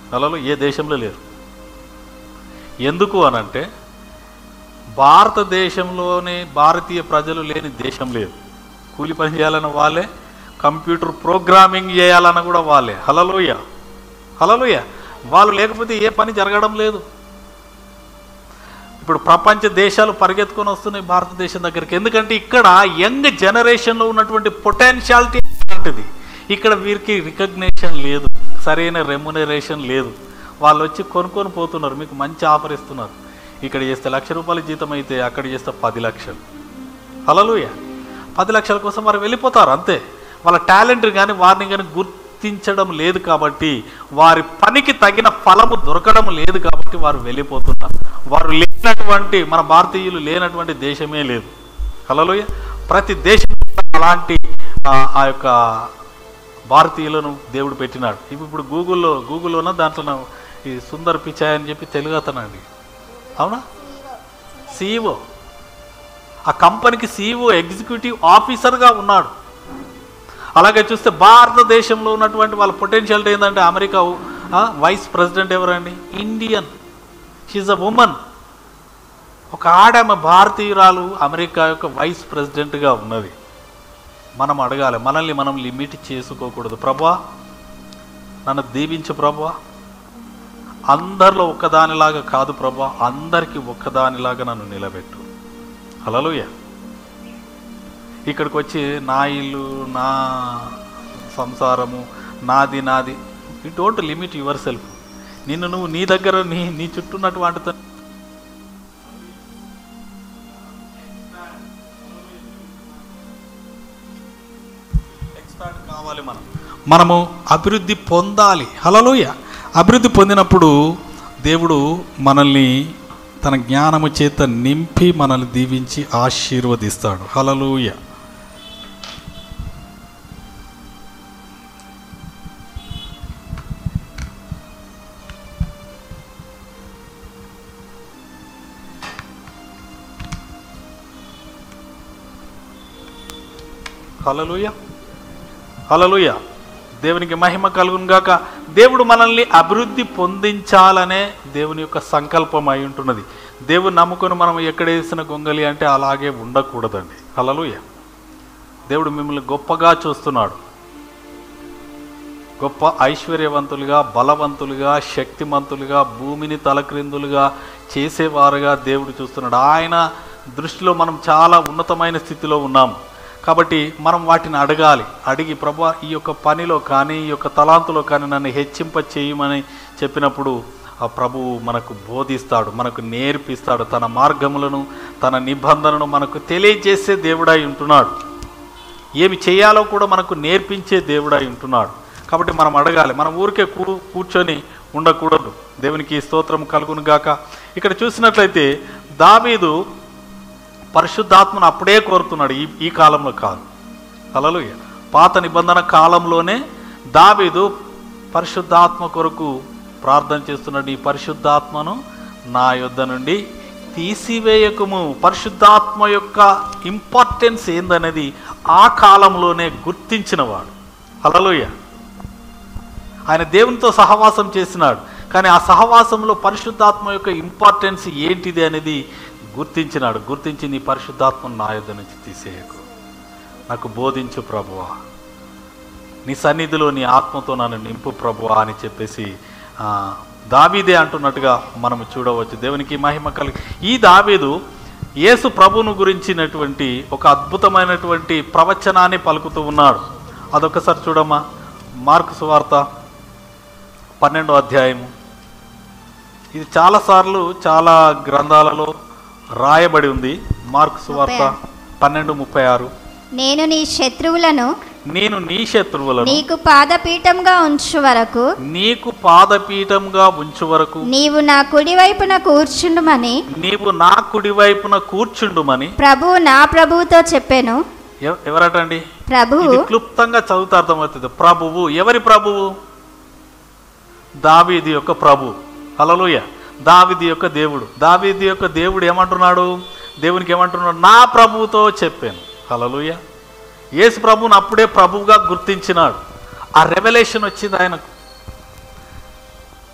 అలలో ఏ దేశంలో లేరు ఎందుకు అనంటే భారతదేశంలోనే భారతీయ ప్రజలు లేని దేశం లేదు కూలి పని చేయాలన్న వాళ్ళే కంప్యూటర్ ప్రోగ్రామింగ్ చేయాలన్న కూడా వాళ్ళే హలలోయ హలలోయ వాళ్ళు లేకపోతే ఏ పని జరగడం లేదు ఇప్పుడు ప్రపంచ దేశాలు పరిగెత్తుకొని వస్తున్నాయి భారతదేశం దగ్గరికి ఎందుకంటే ఇక్కడ యంగ్ జనరేషన్లో ఉన్నటువంటి పొటెన్షియాలిటీ అలాంటిది ఇక్కడ వీరికి రికగ్నేషన్ లేదు సరైన రెమ్యునరేషన్ లేదు వాళ్ళు వచ్చి కొనుక్కొని పోతున్నారు మీకు మంచి ఆఫర్ ఇస్తున్నారు ఇక్కడ చేస్తే లక్ష రూపాయల జీతం అయితే అక్కడ చేస్తే పది లక్షలు హలలుయ పది లక్షల కోసం వారు వెళ్ళిపోతారు అంతే వాళ్ళ టాలెంట్ కానీ వారిని కానీ గుర్తించడం లేదు కాబట్టి వారి పనికి తగిన ఫలము దొరకడం లేదు కాబట్టి వారు వెళ్ళిపోతున్నారు వారు లేనటువంటి మన భారతీయులు లేనటువంటి దేశమే లేదు హలలుయ ప్రతి దేశం అలాంటి ఆ, ఆ యొక్క భారతీయులను దేవుడు పెట్టినాడు ఇవి ఇప్పుడు గూగుల్లో గూగుల్లోన దాంట్లో ఈ సుందర్ పిచాయ్ అని చెప్పి తెలుగు అతనండి అవునా సిఇఓ ఆ కంపెనీకి సీఈఓ ఎగ్జిక్యూటివ్ ఆఫీసర్గా ఉన్నాడు అలాగే చూస్తే భారతదేశంలో ఉన్నటువంటి వాళ్ళ పొటెన్షియల్ ఏంటంటే అమెరికా ఆ, వైస్ ప్రెసిడెంట్ ఎవరండి ఇండియన్ షీజ్ అ ఉమన్ ఒక ఆడమ భారతీయురాలు అమెరికా యొక్క వైస్ ప్రెసిడెంట్గా ఉన్నది మనం అడగాలి మనల్ని మనం లిమిట్ చేసుకోకూడదు ప్రభా నన్ను దీవించు ప్రభా అందరిలో ఒక్కదానిలాగా కాదు ప్రభా అందరికీ ఒక్కదానిలాగా నన్ను నిలబెట్టు హలలుయ ఇక్కడికి వచ్చి నా ఇల్లు నా సంసారము నాది నాది you don't limit yourself నిన్ను నువ్వు నీ దగ్గర నీ నీ చుట్టూ ఉన్నటువంటి ఎక్స్పర్ట్ కావాలి మనం మనము అభివృద్ధి పొందాలి హలలోయ అభివృద్ధి పొందినప్పుడు దేవుడు మనల్ని తన జ్ఞానము చేత నింపి మనల్ని దీవించి ఆశీర్వదిస్తాడు హలలోయ హలలుయ హలలుయ దేవునికి మహిమ కలుగును గాక దేవుడు మనల్ని అభివృద్ధి పొందించాలనే దేవుని యొక్క సంకల్పం అయి ఉంటున్నది దేవుని నమ్ముకొని మనం ఎక్కడేసిన గొంగలి అంటే అలాగే ఉండకూడదండి హలలుయ దేవుడు మిమ్మల్ని గొప్పగా చూస్తున్నాడు గొప్ప ఐశ్వర్యవంతులుగా బలవంతులుగా శక్తిమంతులుగా భూమిని తలక్రిందులుగా చేసేవారుగా దేవుడు చూస్తున్నాడు ఆయన దృష్టిలో మనం చాలా ఉన్నతమైన స్థితిలో ఉన్నాం కాబట్టి మనం వాటిని అడగాలి అడిగి ప్రభు ఈ యొక్క పనిలో కానీ ఈ యొక్క తలాంతులో కానీ నన్ను హెచ్చింప చేయమని చెప్పినప్పుడు ఆ ప్రభువు మనకు బోధిస్తాడు మనకు నేర్పిస్తాడు తన మార్గములను తన నిబంధనను మనకు తెలియజేసే దేవుడై ఉంటున్నాడు ఏమి చేయాలో కూడా మనకు నేర్పించే దేవుడై ఉంటున్నాడు కాబట్టి మనం అడగాలి మనం ఊరికే కూ కూర్చొని ఉండకూడదు దేవునికి స్తోత్రం కలుగును గాక ఇక్కడ చూసినట్లయితే దావీదు పరిశుద్ధాత్మను అప్పుడే కోరుతున్నాడు ఈ ఈ కాలంలో కాదు అలలు పాత నిబంధన కాలంలోనే దావీదు పరిశుద్ధాత్మ కొరకు ప్రార్థన చేస్తున్నాడు ఈ పరిశుద్ధాత్మను నా యొద్ద నుండి తీసివేయకము పరిశుద్ధాత్మ యొక్క ఇంపార్టెన్స్ ఏందనేది ఆ కాలంలోనే గుర్తించినవాడు హలలోయ ఆయన దేవునితో సహవాసం చేసినాడు కానీ ఆ సహవాసంలో పరిశుద్ధాత్మ యొక్క ఇంపార్టెన్స్ ఏంటిది అనేది గుర్తించినాడు గుర్తించి నీ పరిశుద్ధాత్మను నా యొద్ద నుంచి తీసేయకు నాకు బోధించు ప్రభువా నీ సన్నిధిలో నీ ఆత్మతో నన్ను నింపు ప్రభువా అని చెప్పేసి ఆ, దావీదే అంటున్నట్టుగా మనం చూడవచ్చు దేవునికి మహిమ కలిగి ఈ దావీదు యేసు ప్రభువును గురించినటువంటి ఒక అద్భుతమైనటువంటి ప్రవచనాన్ని పలుకుతూ ఉన్నాడు అదొకసారి చూడమ్మా మార్కు సువార్త పన్నెండో అధ్యాయము ఇది చాలాసార్లు చాలా గ్రంథాలలో రాయబడి ఉంది మార్కు సువార్త పన్నెండు ముప్పై ఆరు నేను నీ శత్రువులను నేను నీ శత్రువులను నీకు పాదపీఠంగా ఉంచు వరకు నీకు పాదపీఠంగా ఉంచు వరకు నీవు నా కుడి వైపున కూర్చుండుమని నీవు నా కుడి వైపున కూర్చుండుమని ప్రభువు నా ప్రభువుతో చెప్పాను ఎవ- ఎవరటండి ప్రభువు ఇది క్లుప్తంగా చదువుతా అర్థమవుతుంది ప్రభువు ఎవరి ప్రభువు దావీది యొక్క ప్రభు హలలుయ దావీది యొక్క దేవుడు దావీది యొక్క దేవుడు ఏమంటున్నాడు దేవునికి ఏమంటున్నాడు నా ప్రభువుతో చెప్పాను హలలుయ యేసు ప్రభువుని అప్పుడే ప్రభువుగా గుర్తించినాడు ఆ రెవల్యూషన్ వచ్చింది ఆయనకు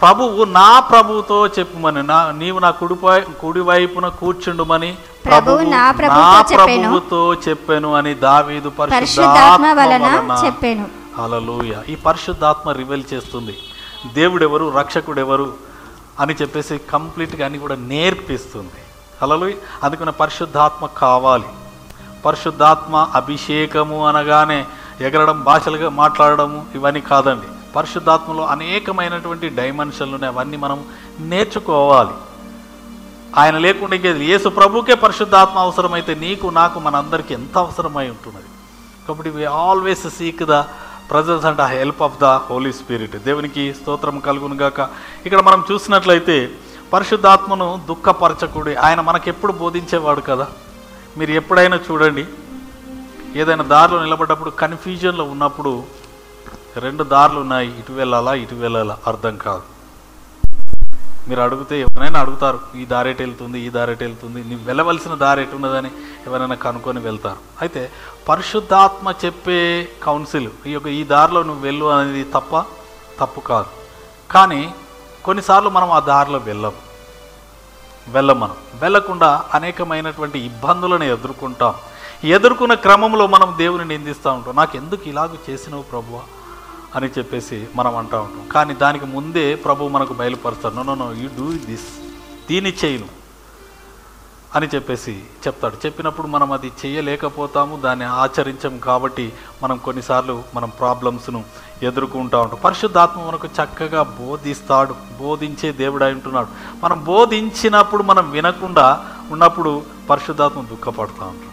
ప్రభువు నా ప్రభువుతో చెప్పుమని నా నీవు నా కుడిపై కుడివైపున కూర్చుండుమని ప్రభువు నా ప్రభువుతో నా చెప్పెను. ప్రభువుతో చెప్పాను అని దావీదు పరిశుద్ధాత్మ వలన చెప్పాను హల్లెలూయ ఈ పరిశుద్ధాత్మ రివెల్ చేస్తుంది దేవుడెవరు రక్షకుడెవరు అని చెప్పేసి కంప్లీట్గా అన్ని కూడా నేర్పిస్తుంది హల్లెలూయ అందుకని పరిశుద్ధాత్మ కావాలి పరిశుద్ధాత్మ అభిషేకము అనగానే ఎగరడం భాషలుగా మాట్లాడడము ఇవన్నీ కాదండి పరిశుద్ధాత్మలో అనేకమైనటువంటి డైమెన్షన్లు ఉన్నాయి అవన్నీ మనం నేర్చుకోవాలి ఆయన లేకుండా ఇంకేది యేసు ప్రభుకే పరిశుద్ధాత్మ అవసరమైతే నీకు నాకు మనందరికీ ఎంత అవసరమై ఉంటున్నది కాబట్టి we always seek the presence and help of the Holy Spirit దేవునికి స్తోత్రం కలుగును గాక ఇక్కడ మనం చూసినట్లయితే పరిశుద్ధాత్మను దుఃఖపరచకుడి ఆయన మనకెప్పుడు బోధించేవాడు కదా మీరు ఎప్పుడైనా చూడండి ఏదైనా దారిలో నిలబడ్డప్పుడు కన్ఫ్యూజన్లో ఉన్నప్పుడు రెండు దారులు ఉన్నాయి ఇటు వెళ్ళాలా ఇటు వెళ్ళాలా అర్థం కాదు మీరు అడిగితే ఎవరైనా అడుగుతారు ఈ దారి ఎటు వెళ్తుంది ఈ దారి ఎటు వెళ్తుంది నీవు వెళ్ళవలసిన దారి ఎటు ఉన్నదని ఎవరైనా కనుక్కొని వెళ్తారు అయితే పరిశుద్ధాత్మ చెప్పే కౌన్సిల్ ఈ యొక్క ఈ దారిలో నువ్వు వెళ్ళు అనేది తప్ప తప్పు కాదు కానీ కొన్నిసార్లు మనం ఆ దారిలో వెళ్ళం వెళ్ళం మనం వెళ్ళకుండా అనేకమైనటువంటి ఇబ్బందులను ఎదుర్కొంటాం ఎదుర్కొన్న క్రమంలో మనం దేవుని నిందిస్తూ ఉంటాం నాకు ఎందుకు ఇలాగ చేసినావు ప్రభువా అని చెప్పేసి మనం అంటూ ఉంటాం కానీ దానికి ముందే ప్రభు మనకు బయలుపరుస్తాడు no no you do this దీన్ని చేయను అని చెప్పేసి చెప్తాడు చెప్పినప్పుడు మనం అది చేయలేకపోతాము దాన్ని ఆచరించం కాబట్టి మనం కొన్నిసార్లు మనం ప్రాబ్లమ్స్ను ఎదుర్కొంటూ ఉంటాం పరిశుద్ధాత్మ మనకు చక్కగా బోధిస్తాడు బోధించే దేవుడు అయి ఉంటున్నాడు మనం బోధించినప్పుడు మనం వినకుండా ఉన్నప్పుడు పరిశుద్ధాత్మ దుఃఖపడుతూ ఉంటున్నాడు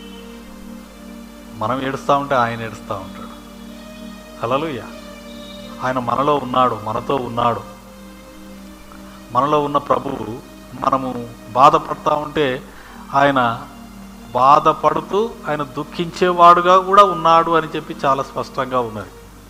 మనం ఏడుస్తూ ఉంటే ఆయన ఏడుస్తూ ఉంటాడు హలలుయ ఆయన మనలో ఉన్నాడు మనతో ఉన్నాడు మనలో ఉన్న ప్రభువు మనము బాధపడతా ఉంటే ఆయన బాధపడుతూ ఆయన దుఃఖించేవాడుగా కూడా ఉన్నాడు అని చెప్పి చాలా స్పష్టంగా ఉన్నది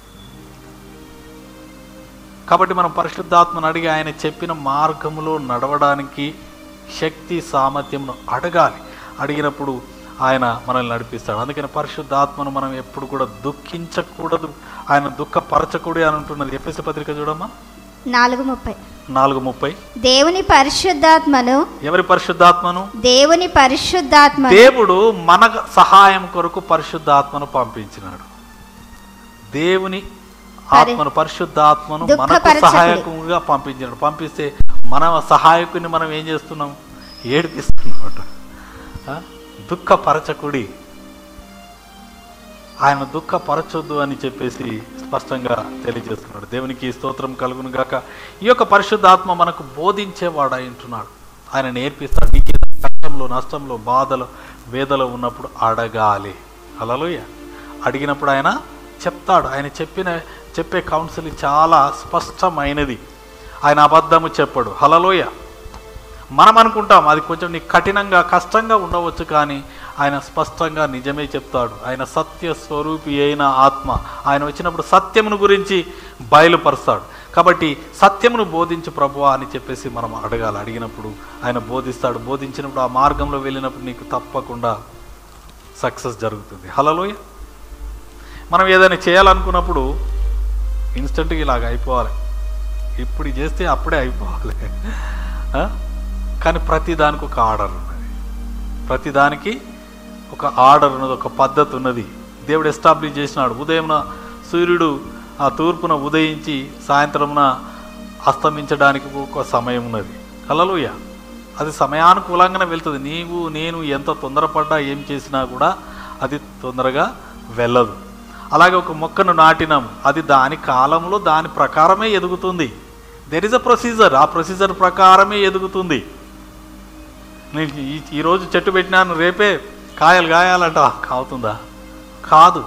కాబట్టి మనం పరిశుద్ధాత్మను అడిగి ఆయన చెప్పిన మార్గంలో నడవడానికి శక్తి సామర్థ్యమును అడగాలి అడిగినప్పుడు ఆయన మనల్ని నడిపిస్తాడు అందుకని పరిశుద్ధాత్మను మనం ఎప్పుడు కూడా దుఃఖించకూడదు ఆయన దుఃఖపరచకూడదు అని అంటున్నది ఎఫ్ఎస్ పత్రిక చూడమ్మా నాలుగు ముప్పై నాలుగు ముప్పై దేవుని పరిశుద్ధాత్మను ఎవరి పరిశుద్ధాత్మను దేవుని పరిశుద్ధాత్మ దేవుడు మన సహాయం కొరకు పరిశుద్ధాత్మను పంపించినాడు దేవుని ఆత్మను పరిశుద్ధాత్మను మనకు దుఃఖపరచకుడి. సహాయకుగా పంపించినాడు పంపిస్తే మన సహాయకుని మనం ఏం చేస్తున్నాం ఏడిపిస్తున్నాడు ఆ? దుఃఖపరచకుడి ఆయన దుఃఖపరచొద్దు అని చెప్పేసి స్పష్టంగా తెలియజేస్తున్నాడు దేవునికి స్తోత్రం కలుగును గాక ఈ యొక్క పరిశుద్ధాత్మ మనకు బోధించేవాడు ఉంటున్నాడు ఆయన నేర్పిస్తాడు నీకు ఏదైనా కష్టంలో నష్టంలో బాధలో వేదలో ఉన్నప్పుడు అడగాలి అలలోయ అడిగినప్పుడు ఆయన చెప్తాడు ఆయన చెప్పిన చెప్పే కౌన్సిల్ చాలా స్పష్టమైనది ఆయన అబద్ధము చెప్పడు హలలోయ మనం అనుకుంటాం అది కొంచెం నీకు కఠినంగా కష్టంగా ఉండవచ్చు కానీ ఆయన స్పష్టంగా నిజమే చెప్తాడు ఆయన సత్య స్వరూపి అయిన ఆత్మ ఆయన వచ్చినప్పుడు సత్యమును గురించి బయలుపరుస్తాడు కాబట్టి సత్యమును బోధించు ప్రభువా అని చెప్పేసి మనం అడగాలి అడిగినప్పుడు ఆయన బోధిస్తాడు బోధించినప్పుడు ఆ మార్గంలో వెళ్ళినప్పుడు నీకు తప్పకుండా సక్సెస్ జరుగుతుంది హలోయ మనం ఏదైనా చేయాలనుకున్నప్పుడు ఇన్స్టెంట్గా ఇలాగ అయిపోవాలి ఇప్పుడు ఇది చేస్తే అప్పుడే అయిపోవాలి ఆ? కానీ ప్రతి దానికి ఒక ఆర్డర్ ఉన్నది ప్రతి దానికి ఒక ఆర్డర్ ఉన్నది ఒక పద్ధతి ఉన్నది దేవుడు ఎస్టాబ్లిష్ చేసినాడు ఉదయంన సూర్యుడు ఆ తూర్పున ఉదయించి సాయంత్రమున అస్తమించడానికి ఒక సమయం ఉన్నది కలలుయ అది సమయానుకూలంగానే వెళ్తుంది నీవు నేను ఎంత తొందరపడ్డా ఏం చేసినా కూడా అది తొందరగా వెళ్ళదు అలాగే ఒక మొక్కను నాటినాం అది దాని కాలంలో దాని ప్రకారమే ఎదుగుతుంది దెర్ ఇస్ అ ప్రొసీజర్ ఆ ప్రొసీజర్ ప్రకారమే ఎదుగుతుంది నేను ఈ- ఈరోజు చెట్టు పెట్టినాను రేపే కాయలు కాయాలంట కావుతుందా కాదు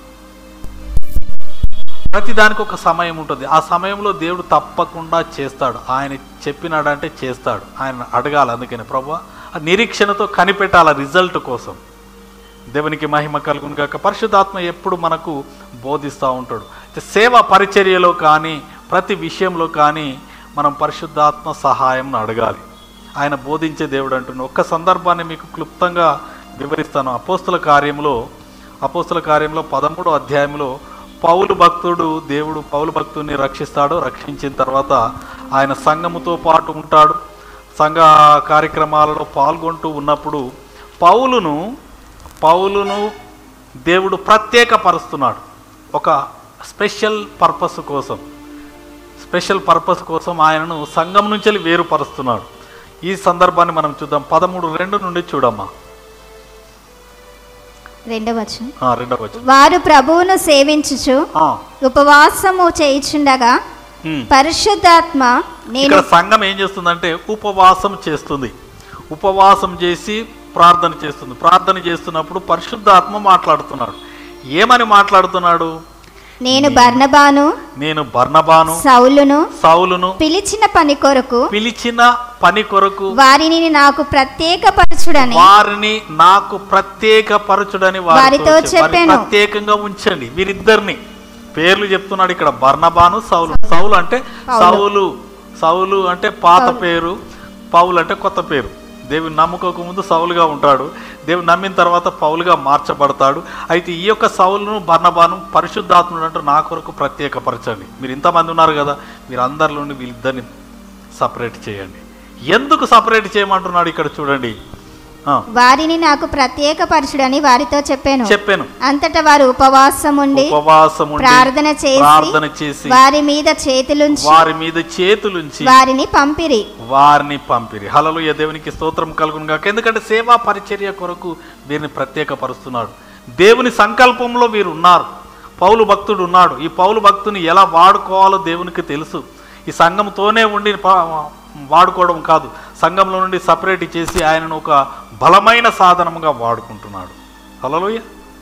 ప్రతి దానికి ఒక సమయం ఉంటుంది ఆ సమయంలో దేవుడు తప్పకుండా చేస్తాడు ఆయన చెప్పినాడంటే చేస్తాడు ఆయన అడగాలి అందుకని ప్రభు ఆ నిరీక్షణతో కనిపెట్టాలి ఆ రిజల్ట్ కోసం దేవునికి మహిమ కలుగును కాక పరిశుద్ధాత్మ ఎప్పుడు మనకు బోధిస్తూ ఉంటాడు అయితే సేవ పరిచర్యలో కానీ ప్రతి విషయంలో కానీ మనం పరిశుద్ధాత్మ సహాయం అడగాలి ఆయన బోధించే దేవుడు అంటున్నాడు ఒక్క సందర్భాన్ని మీకు క్లుప్తంగా వివరిస్తాను అపోస్తుల కార్యంలో అపోస్తుల కార్యంలో పదమూడో అధ్యాయంలో పౌలు భక్తుడు దేవుడు పౌలు భక్తుడిని రక్షిస్తాడు రక్షించిన తర్వాత ఆయన సంఘముతో పాటు ఉంటాడు సంఘ కార్యక్రమాలలో పాల్గొంటూ ఉన్నప్పుడు పౌలును పౌలును దేవుడు ప్రత్యేకపరుస్తున్నాడు ఒక స్పెషల్ పర్పస్ కోసం స్పెషల్ పర్పస్ కోసం ఆయనను సంఘం నుంచి వేరుపరుస్తున్నాడు ఈ సందర్భాన్ని మనం చూద్దాం పదమూడు రెండు నుండి చూడమ్మా రెండవ వచనం ఆ, రెండవ వచనం. వారు ప్రభువును సేవించుచు ఆ ఉపవాసము చేయుచుండగా ఉమ్. పరిశుద్ధాత్మ నేను ఇక్కడ సంఘం ఏం చేస్తుందంటే ఉపవాసం చేస్తుంది ఉపవాసం చేసి ప్రార్థన చేస్తుంది ప్రార్థన చేస్తున్నప్పుడు పరిశుద్ధాత్మ మాట్లాడుతున్నాడు ఏమని మాట్లాడుతున్నాడు నేను బర్నబాను నేను బర్నబాను సౌలును సౌలును పిలిచిన పని కొరకు పిలిచిన పని కొరకు వారిని నాకు ప్రత్యేకపరచుడని వారిని నాకు ప్రత్యేక పరచుడని వారితో చెప్పాను. ప్రత్యేకంగా ఉంచండి వీరిద్దరిని పేర్లు చెప్తున్నాడు ఇక్కడ బర్నబాను సౌలు సౌలు అంటే సౌలు సౌలు అంటే పాత పేరు పౌలు అంటే కొత్త పేరు దేవుని నమ్ముకోక ముందు సౌలుగా ఉంటాడు దేవుని నమ్మిన తర్వాత పౌలుగా మార్చబడతాడు అయితే ఈ యొక్క సౌలును బర్నబాను పరిశుద్ధాత్ముడు అంటూ నా కొరకు ప్రత్యేకపరచండి మీరు ఇంతమంది ఉన్నారు కదా మీరు అందరిలో నుండి వీళ్ళిద్దరిని సపరేట్ చేయండి ఎందుకు సపరేట్ చేయమంటున్నాడు ఇక్కడ చూడండి ఆ, వారిని నాకు ప్రత్యేకపరచుడని వారితో చెప్పాను చెప్పాను అంతటా వారు ఉపవాసం ఉండి ఉపవాసం ఉండి ప్రార్థన చేసి ప్రార్థన చేసి వారి మీద చేతులుంచి వారి మీద చేతులుంచి వారిని పంపిరి వారిని పంపిరి హలలు దేవునికి స్తోత్రం కలుగును గాక ఎందుకంటే సేవా పరిచర్య కొరకు వీరిని ప్రత్యేకపరుస్తున్నాడు దేవుని సంకల్పంలో వీరు ఉన్నారు పౌలు భక్తుడు ఉన్నాడు ఈ పౌలు భక్తుని ఎలా వాడుకోవాలో దేవునికి తెలుసు ఈ సంఘంతోనే ఉండి పా- వాడుకోవడం కాదు సంఘంలో నుండి సపరేట్ చేసి ఆయనను ఒక బలమైన సాధనముగా వాడుకుంటున్నాడు హలలోయ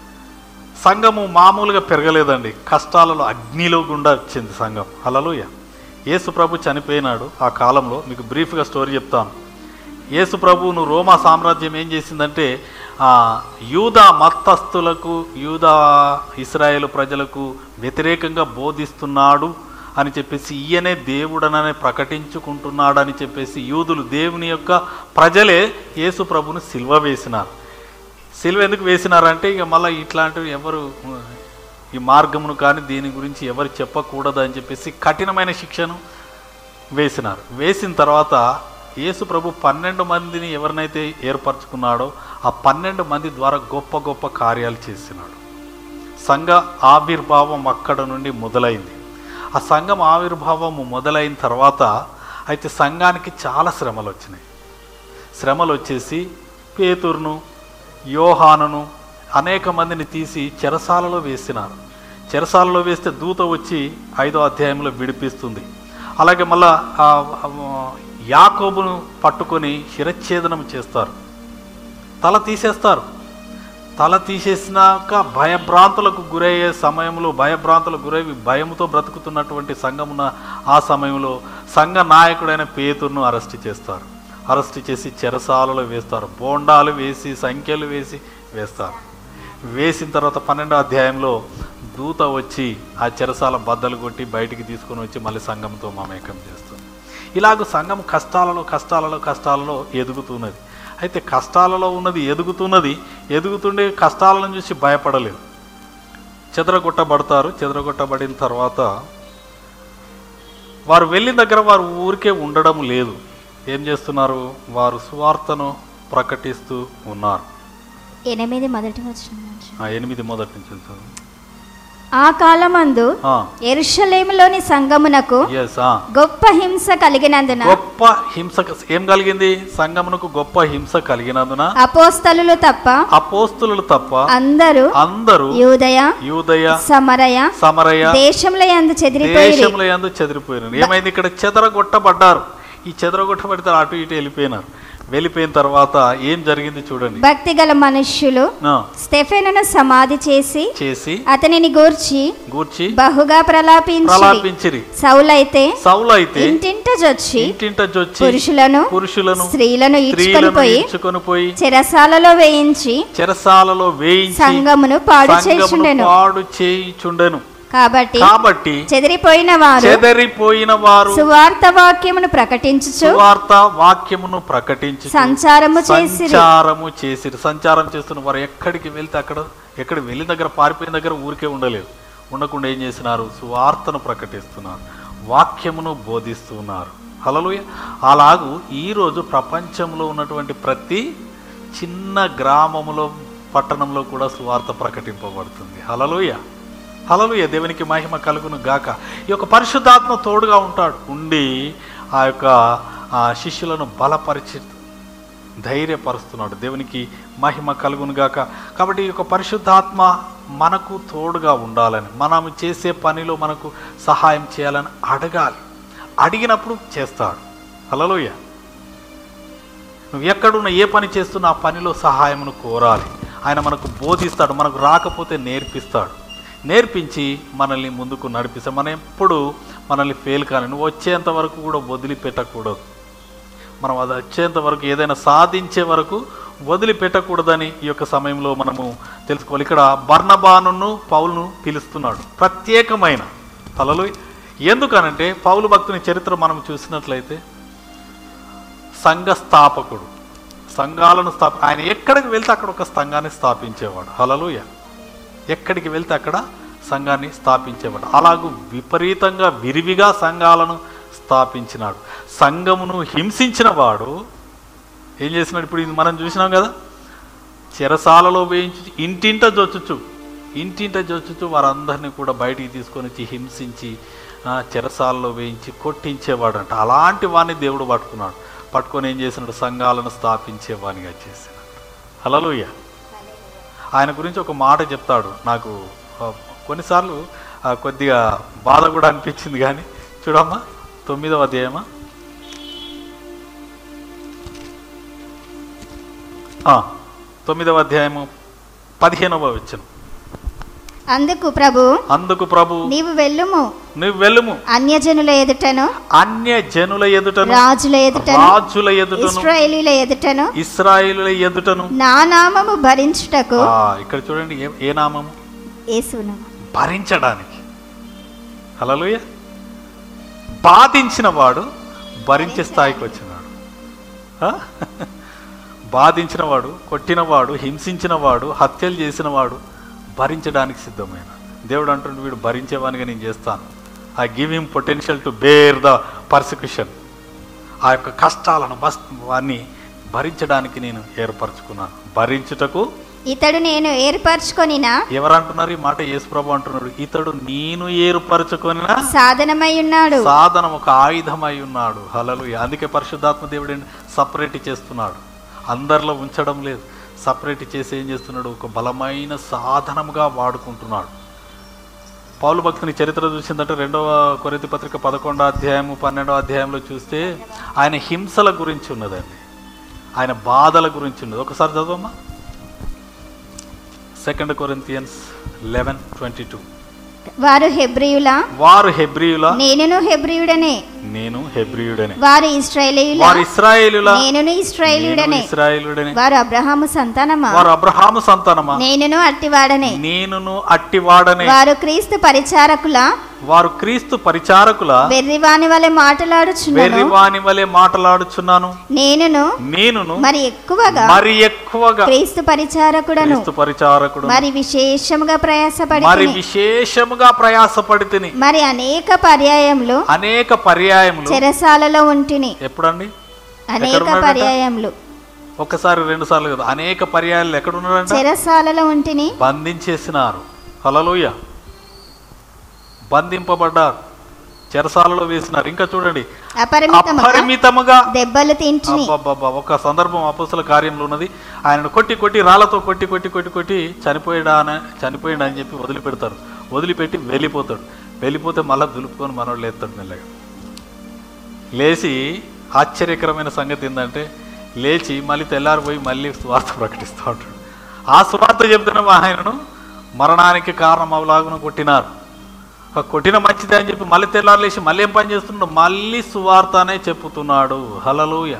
సంఘము మామూలుగా పెరగలేదండి కష్టాలలో అగ్నిలో గుండా వచ్చింది సంఘం హలలోయ యేసు ప్రభు చనిపోయినాడు ఆ కాలంలో మీకు బ్రీఫ్గా స్టోరీ చెప్తాను యేసు ప్రభువును రోమా సామ్రాజ్యం ఏం చేసిందంటే ఆ, యూదా మతస్థులకు యూదా ఇస్రాయేల్ ప్రజలకు వ్యతిరేకంగా బోధిస్తున్నాడు అని చెప్పేసి ఈయనే దేవుడనని ప్రకటించుకుంటున్నాడని చెప్పేసి యూదులు దేవుని యొక్క ప్రజలే యేసు ప్రభును సిల్వ వేసినారు సిల్వ ఎందుకు వేసినారంటే ఇక మళ్ళీ ఇట్లాంటివి ఎవరు ఉ, ఈ మార్గమును కానీ దీని గురించి ఎవరు చెప్పకూడదు అని చెప్పేసి కఠినమైన శిక్షను వేసినారు వేసిన తర్వాత యేసు ప్రభు పన్నెండు మందిని ఎవరినైతే ఏర్పరచుకున్నాడో ఆ పన్నెండు మంది ద్వారా గొప్ప గొప్ప కార్యాలు చేసినాడు సంఘ ఆవిర్భావం అక్కడ నుండి మొదలైంది ఆ సంఘం ఆవిర్భావం మొదలైన తర్వాత అయితే సంఘానికి చాలా శ్రమలు వచ్చినాయి శ్రమలు వచ్చేసి పేతురును యోహానును అనేక మందిని తీసి చెరసాలలో వేసినారు చెరసాలలో వేస్తే దూత వచ్చి ఐదో అధ్యాయంలో విడిపిస్తుంది అలాగే మళ్ళా ఆ, ఆ, యాకోబును పట్టుకొని శిరచ్ఛేదనం చేస్తారు తల తీసేస్తారు తల తీసేసినాక భయభ్రాంతులకు గురయ్యే సమయంలో భయభ్రాంతులకు గురై భయంతో బ్రతుకుతున్నటువంటి సంఘమున ఆ సమయంలో సంఘ నాయకుడైన పేతురును అరెస్ట్ చేస్తారు అరెస్ట్ చేసి చెరసాలలో వేస్తారు బోండాలు వేసి సంఖ్యలు వేసి వేస్తారు వేసిన తర్వాత పన్నెండో అధ్యాయంలో దూత వచ్చి ఆ చెరసాల బద్దలు కొట్టి బయటికి తీసుకొని వచ్చి మళ్ళీ సంఘంతో మమేకం చేస్తుంది ఇలాగ సంఘం కష్టాలలో కష్టాలలో కష్టాలలో ఎదుగుతున్నది అయితే కష్టాలలో ఉన్నది ఎదుగుతున్నది ఎదుగుతుండే కష్టాలను చూసి భయపడలేదు చెదరగొట్టబడతారు చెదరగొట్టబడిన తర్వాత వారు వెళ్ళిన దగ్గర వారు ఊరికే ఉండడం లేదు ఏం చేస్తున్నారు వారు సువార్తను ప్రకటిస్తూ ఉన్నారు ఎనిమిది మొదటి వచ్చిన ఆ ఎనిమిది మొదటి నుంచి చదువు. ఆ కాలమందు ఆ ఎరుషలేములోని సంగమునకు ఎస్ గొప్ప హింస కలిగినందున గొప్ప హింస ఏం కలిగింది సంగమునకు గొప్ప హింస కలిగినందున అపోస్తలులు తప్ప అపోస్తులు తప్ప అందరూ అందరూ యూదయ యూదయ సమరయ సమరయ దేశంలో యందు చెదిరిపోయి దేశంలో ఎందు చెదిరిపోయినారు ఏమైంది ఇక్కడ చెదరగొట్టబడ్డారు ఈ చెదరగొట్టబడితే అటు ఇటు వెళ్ళిపోయినారు వెళ్ళిపోయిన తర్వాత ఏం జరిగింది చూడండి భక్తి గల మనుష్యులు ఆ, స్టెఫెనును సమాధి చేసి చేసి అతనిని గూర్చి గూర్చి బహుగా ప్రలాపించి ప్రలాపించిరి సౌలైతే సౌలు అయితే ఇంటింట జొచ్చి ఇంటింట జొచ్చి పురుషులను పురుషులను స్త్రీలను ఈడ్చుకొని స్త్రీలను పోయి ఈడ్చుకొని పోయి చెరసాలలో వేయించి చెరసాలలో వేయించి సంగమును పాడు సంఘమును చేయుచుండెను పాడు చేయుచుండెను కాబట్టి కాబట్టి చెదిరిపోయిన వారు చెదరిపోయిన వారు సువార్త వాక్యమును ప్రకటించుచు సువార్త వాక్యమును ప్రకటించి సంచారము చేసిరి సంచారము చేసిరి సంచారం చేస్తున్న వారు ఎక్కడికి వెళ్తే అక్కడ ఎక్కడ వెళ్ళిన దగ్గర పారిపోయిన దగ్గర ఊరికే ఉండలేదు ఉండకుండా ఏం చేసినారు సువార్తను ప్రకటిస్తున్నారు వాక్యమును బోధిస్తున్నారు హలలుయ అలాగూ ఈరోజు ప్రపంచంలో ఉన్నటువంటి ప్రతి చిన్న గ్రామములో పట్టణంలో కూడా సువార్త ప్రకటింపబడుతుంది హలలుయ హలలుయ దేవునికి మహిమ కలుగును గాక ఈ యొక్క పరిశుద్ధాత్మ తోడుగా ఉంటాడు ఉండి ఆ యొక్క ఆ శిష్యులను బలపరిచి ధైర్యపరుస్తున్నాడు దేవునికి మహిమ కలుగును గాక కాబట్టి ఈ యొక్క పరిశుద్ధాత్మ మనకు తోడుగా ఉండాలని మనం చేసే పనిలో మనకు సహాయం చేయాలని అడగాలి అడిగినప్పుడు చేస్తాడు హలలోయ నువ్వు ఎక్కడున్న ఏ పని చేస్తున్నా ఆ పనిలో సహాయమును కోరాలి ఆయన మనకు బోధిస్తాడు మనకు రాకపోతే నేర్పిస్తాడు నేర్పించి మనల్ని ముందుకు నడిపిస్తాడు మనం ఎప్పుడు మనల్ని ఫెయిల్ కానీ నువ్వు వచ్చేంత వరకు కూడా వదిలిపెట్టకూడదు మనం అది వచ్చేంత వరకు ఏదైనా సాధించే వరకు వదిలిపెట్టకూడదని ఈ యొక్క సమయంలో మనము తెలుసుకోవాలి ఇక్కడ బర్ణబానును పౌలును పిలుస్తున్నాడు ప్రత్యేకమైన తలలు ఎందుకనంటే పౌలు భక్తుని చరిత్ర మనం చూసినట్లయితే సంఘ స్థాపకుడు సంఘాలను స్థాప ఆయన ఎక్కడికి వెళ్తే అక్కడ ఒక సంఘాన్ని స్థాపించేవాడు హలలుయ ఎక్కడికి వెళ్తే అక్కడ సంఘాన్ని స్థాపించేవాడు అలాగూ విపరీతంగా విరివిగా సంఘాలను స్థాపించినాడు సంఘమును హింసించిన వాడు ఏం చేసినాడు ఇప్పుడు ఇది మనం చూసినాం కదా చెరసాలలో వేయించి ఇంటింట జొచ్చుచు ఇంటింట జొచ్చుచు వారందరినీ కూడా బయటికి తీసుకొని వచ్చి హింసించి ఆ, చెరసాలలో వేయించి కొట్టించేవాడంట అలాంటి వాడిని దేవుడు పట్టుకున్నాడు పట్టుకొని ఏం చేసినాడు సంఘాలను స్థాపించేవానిగా చేసినాడు హలలుయ ఆయన గురించి ఒక మాట చెప్తాడు నాకు ఆ, కొన్నిసార్లు ఆ, కొద్దిగా బాధ కూడా అనిపించింది కానీ చూడమ్మా తొమ్మిదవ అధ్యాయమా ఆ, తొమ్మిదవ అధ్యాయము పదిహేనవ వచ్చను అందుకు ప్రభు అందుకు ప్రభు నీవు వెళ్ళుము నువ్వు వెళ్ళుము అన్యజనుల ఎదుటను అన్య జనుల ఎదుటను రాజుల ఎదుటను రాజుల ఎదుటను ఇస్రాయేలీల ఎదుటను ఇస్రాయిలుల ఎదుటను నా నామము భరించుటకు ఆ, ఇక్కడ చూడండి ఏ ఏ నామము యేసును భరించడానికి హలలుయ బాధించిన వాడు భరించే స్థాయికి వచ్చినాడు ఆ? బాధించిన వాడు కొట్టినవాడు హింసించినవాడు హత్యలు చేసినవాడు భరించడానికి సిద్ధమైన దేవుడు అంటుండే వీడు భరించేవానిగా నేను చేస్తాను I give him potential to bear the persecution ఆ యొక్క కష్టాలను బస్ వాన్ని భరించడానికి నేను ఏర్పరచుకున్నాను భరించుటకు ఇతడు నేను ఏర్పరచుకొనిన ఎవరు అంటున్నారు ఈ మాట యేసుప్రభు అంటున్నాడు ఇతడు నేను ఏర్పరచుకొని సాధనమై ఉన్నాడు సాధనం ఒక ఆయుధమై ఉన్నాడు హలలు అందుకే పరిశుద్ధాత్మ దేవుడు సపరేట్ చేస్తున్నాడు అందరిలో ఉంచడం లేదు సపరేట్ చేసి ఏం చేస్తున్నాడు ఒక బలమైన సాధనముగా వాడుకుంటున్నాడు పౌలు భక్తుని చరిత్ర చూసిందంటే రెండవ కొరింథీ పత్రిక పదకొండో అధ్యాయము పన్నెండవ అధ్యాయంలో చూస్తే ఆయన హింసల గురించి ఉన్నదండి ఆయన బాధల గురించి ఉన్నది ఒకసారి చదవమ్మా second Corinthians eleven twenty two వారు హెబ్రియుల వారు హెబ్రియుల నేనును హెబ్రియుడనే నేను హెబ్రియుడనే వారు ఇస్రాయేలీయుల వారు ఇస్రాయేలుల నేనును ఇస్రాయేలీయుడనే ఇస్రాయేలుడనే వారు అబ్రహాము సంతానమా వారు అబ్రహాము సంతానమా నేనును అట్టివాడనే నేనును అట్టివాడనే వారు క్రీస్తు పరిచారకుల వారు క్రీస్తు పరిచారకుల వెర్రివాని వలె మాటలాడుచున్నాను వెర్రివాని వలె మాట్లాడుచున్నాను నేనును నేనును మరి ఎక్కువగా మరి ఎక్కువగా క్రీస్తు పరిచారకుడను క్రీస్తు పరిచారకుడు మరి విశేషముగా ప్రయాసపడి మరి విశేషముగా ప్రయాసపడి తిని మరి అనేక పర్యాయములు అనేక పర్యాయములు చెరసాలలో ఉంటిని ఎప్పుడండి అనేక ఎక్కడున్నాడట? పర్యాయములు ఒకసారి రెండు సార్లు కదా అనేక పర్యాయాలు ఎక్కడున్నారంట చెరసాలలో ఉంటిని బంధించేసినారు హలలోయ బంధింపబడ్డారు చెరసాలలో వేసినారు ఇంకా చూడండి అపరిమితముగా అపరిమితముగా దెబ్బలు తింటిని అబ్బబ్బబ్బా, ఒక సందర్భం అపస్తుల కార్యంలో ఉన్నది ఆయనను కొట్టి కొట్టి రాళ్లతో కొట్టి కొట్టి కొట్టి కొట్టి చనిపోయాడా అని చనిపోయాడు అని చెప్పి వదిలిపెడతారు వదిలిపెట్టి వెళ్ళిపోతాడు వెళ్ళిపోతే మళ్ళీ దులుపుకొని మనోడు లేస్తాడు మెల్లగా లేచి ఆశ్చర్యకరమైన సంగతి ఏంటంటే లేచి మళ్ళీ తెల్లారిపోయి మళ్ళీ స్వార్థ ప్రకటిస్తూ ఉంటాడు ఆ స్వార్థ చెప్తున్న ఆయనను మరణానికి కారణం అవలాగున కొట్టినారు ఆ కొట్టిన మంచిదే అని చెప్పి మళ్ళీ తెల్లారు లేచి మళ్ళీ ఏం పని చేస్తున్నాడు మళ్ళీ సువార్త అనే చెప్పుతున్నాడు హలలుయ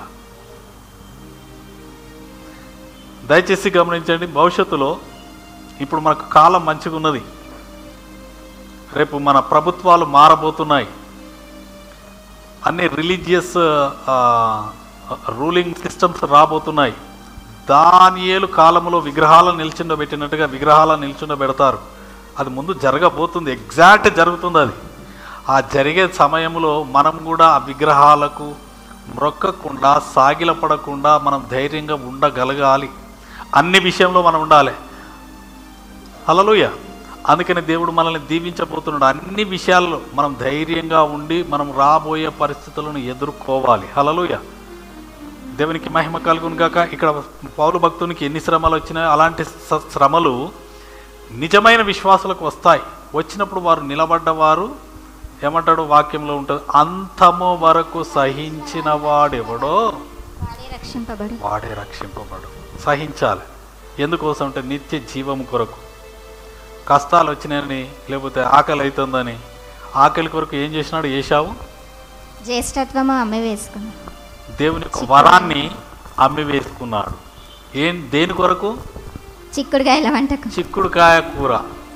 దయచేసి గమనించండి భవిష్యత్తులో ఇప్పుడు మనకు కాలం మంచిగా ఉన్నది రేపు మన ప్రభుత్వాలు మారబోతున్నాయి అన్ని రిలీజియస్ రూలింగ్ సిస్టమ్స్ రాబోతున్నాయి దానియేలు కాలంలో విగ్రహాలను నిల్చుండబెట్టినట్టుగా విగ్రహాలను నిల్చుండబెడతారు అది ముందు జరగబోతుంది ఎగ్జాక్ట్ జరుగుతుంది అది ఆ జరిగే సమయంలో మనం కూడా ఆ విగ్రహాలకు మ్రొక్కకుండా సాగిలపడకుండా మనం ధైర్యంగా ఉండగలగాలి అన్ని విషయంలో మనం ఉండాలి హలలుయ అందుకని దేవుడు మనల్ని దీవించబోతున్నాడు అన్ని విషయాల్లో మనం ధైర్యంగా ఉండి మనం రాబోయే పరిస్థితులను ఎదుర్కోవాలి హలలుయ దేవునికి మహిమ కలుగును గాక ఇక్కడ పౌరు భక్తునికి ఎన్ని శ్రమలు వచ్చినాయో అలాంటి స- శ్రమలు నిజమైన విశ్వాసులకు వస్తాయి వచ్చినప్పుడు వారు నిలబడ్డవారు ఏమంటాడు వాక్యంలో ఉంటుంది అంతము వరకు సహించిన వాడెవడో వాడే రక్షింపబడు వాడే రక్షింపబడు సహించాలి ఎందుకోసం అంటే నిత్య జీవము కొరకు కష్టాలు వచ్చినాయని లేకపోతే ఆకలి అవుతుందని ఆకలి కొరకు ఏం చేసినాడు ఏషావు జ్యేష్ఠత్వము అమ్మి వేసుకున్నాడు దేవుని యొక్క వరాన్ని అమ్మి వేసుకున్నాడు ఏం దేని కొరకు చిక్కుడుగాయల వంటకం చిక్కుడుకాయ కూర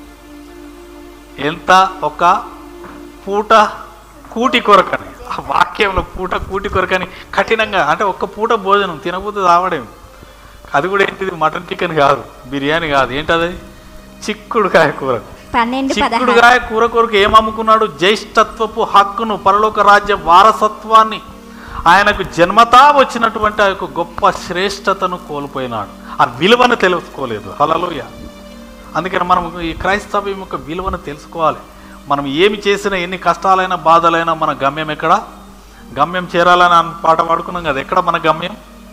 ఎంత ఒక పూట కూటి కొరకని ఆ వాక్యంలో పూట కూటి కొరకని కఠినంగా అంటే ఒక్క పూట భోజనం తినకపోతే తావడేం అది కూడా ఏంటిది మటన్ చికెన్ కాదు బిర్యానీ కాదు ఏంటది చిక్కుడుకాయ కూర పన్నెండు పదహారు చిక్కుడుకాయ కూర కొరకు ఏం అమ్ముకున్నాడు జ్యేష్ఠత్వపు హక్కును పరలోక రాజ్య వారసత్వాన్ని ఆయనకు జన్మతా వచ్చినటువంటి ఆ యొక్క గొప్ప శ్రేష్టతను కోల్పోయినాడు ఆ విలువను తెలుసుకోలేదు హలలోయ అందుకని మనం ఈ క్రైస్తవ్యం యొక్క విలువను తెలుసుకోవాలి మనం ఏమి చేసినా ఎన్ని కష్టాలైనా బాధలైనా మన గమ్యం ఎక్కడ గమ్యం చేరాలని అన్న పాట పాడుకున్నాం కదా ఎక్కడ మన గమ్యం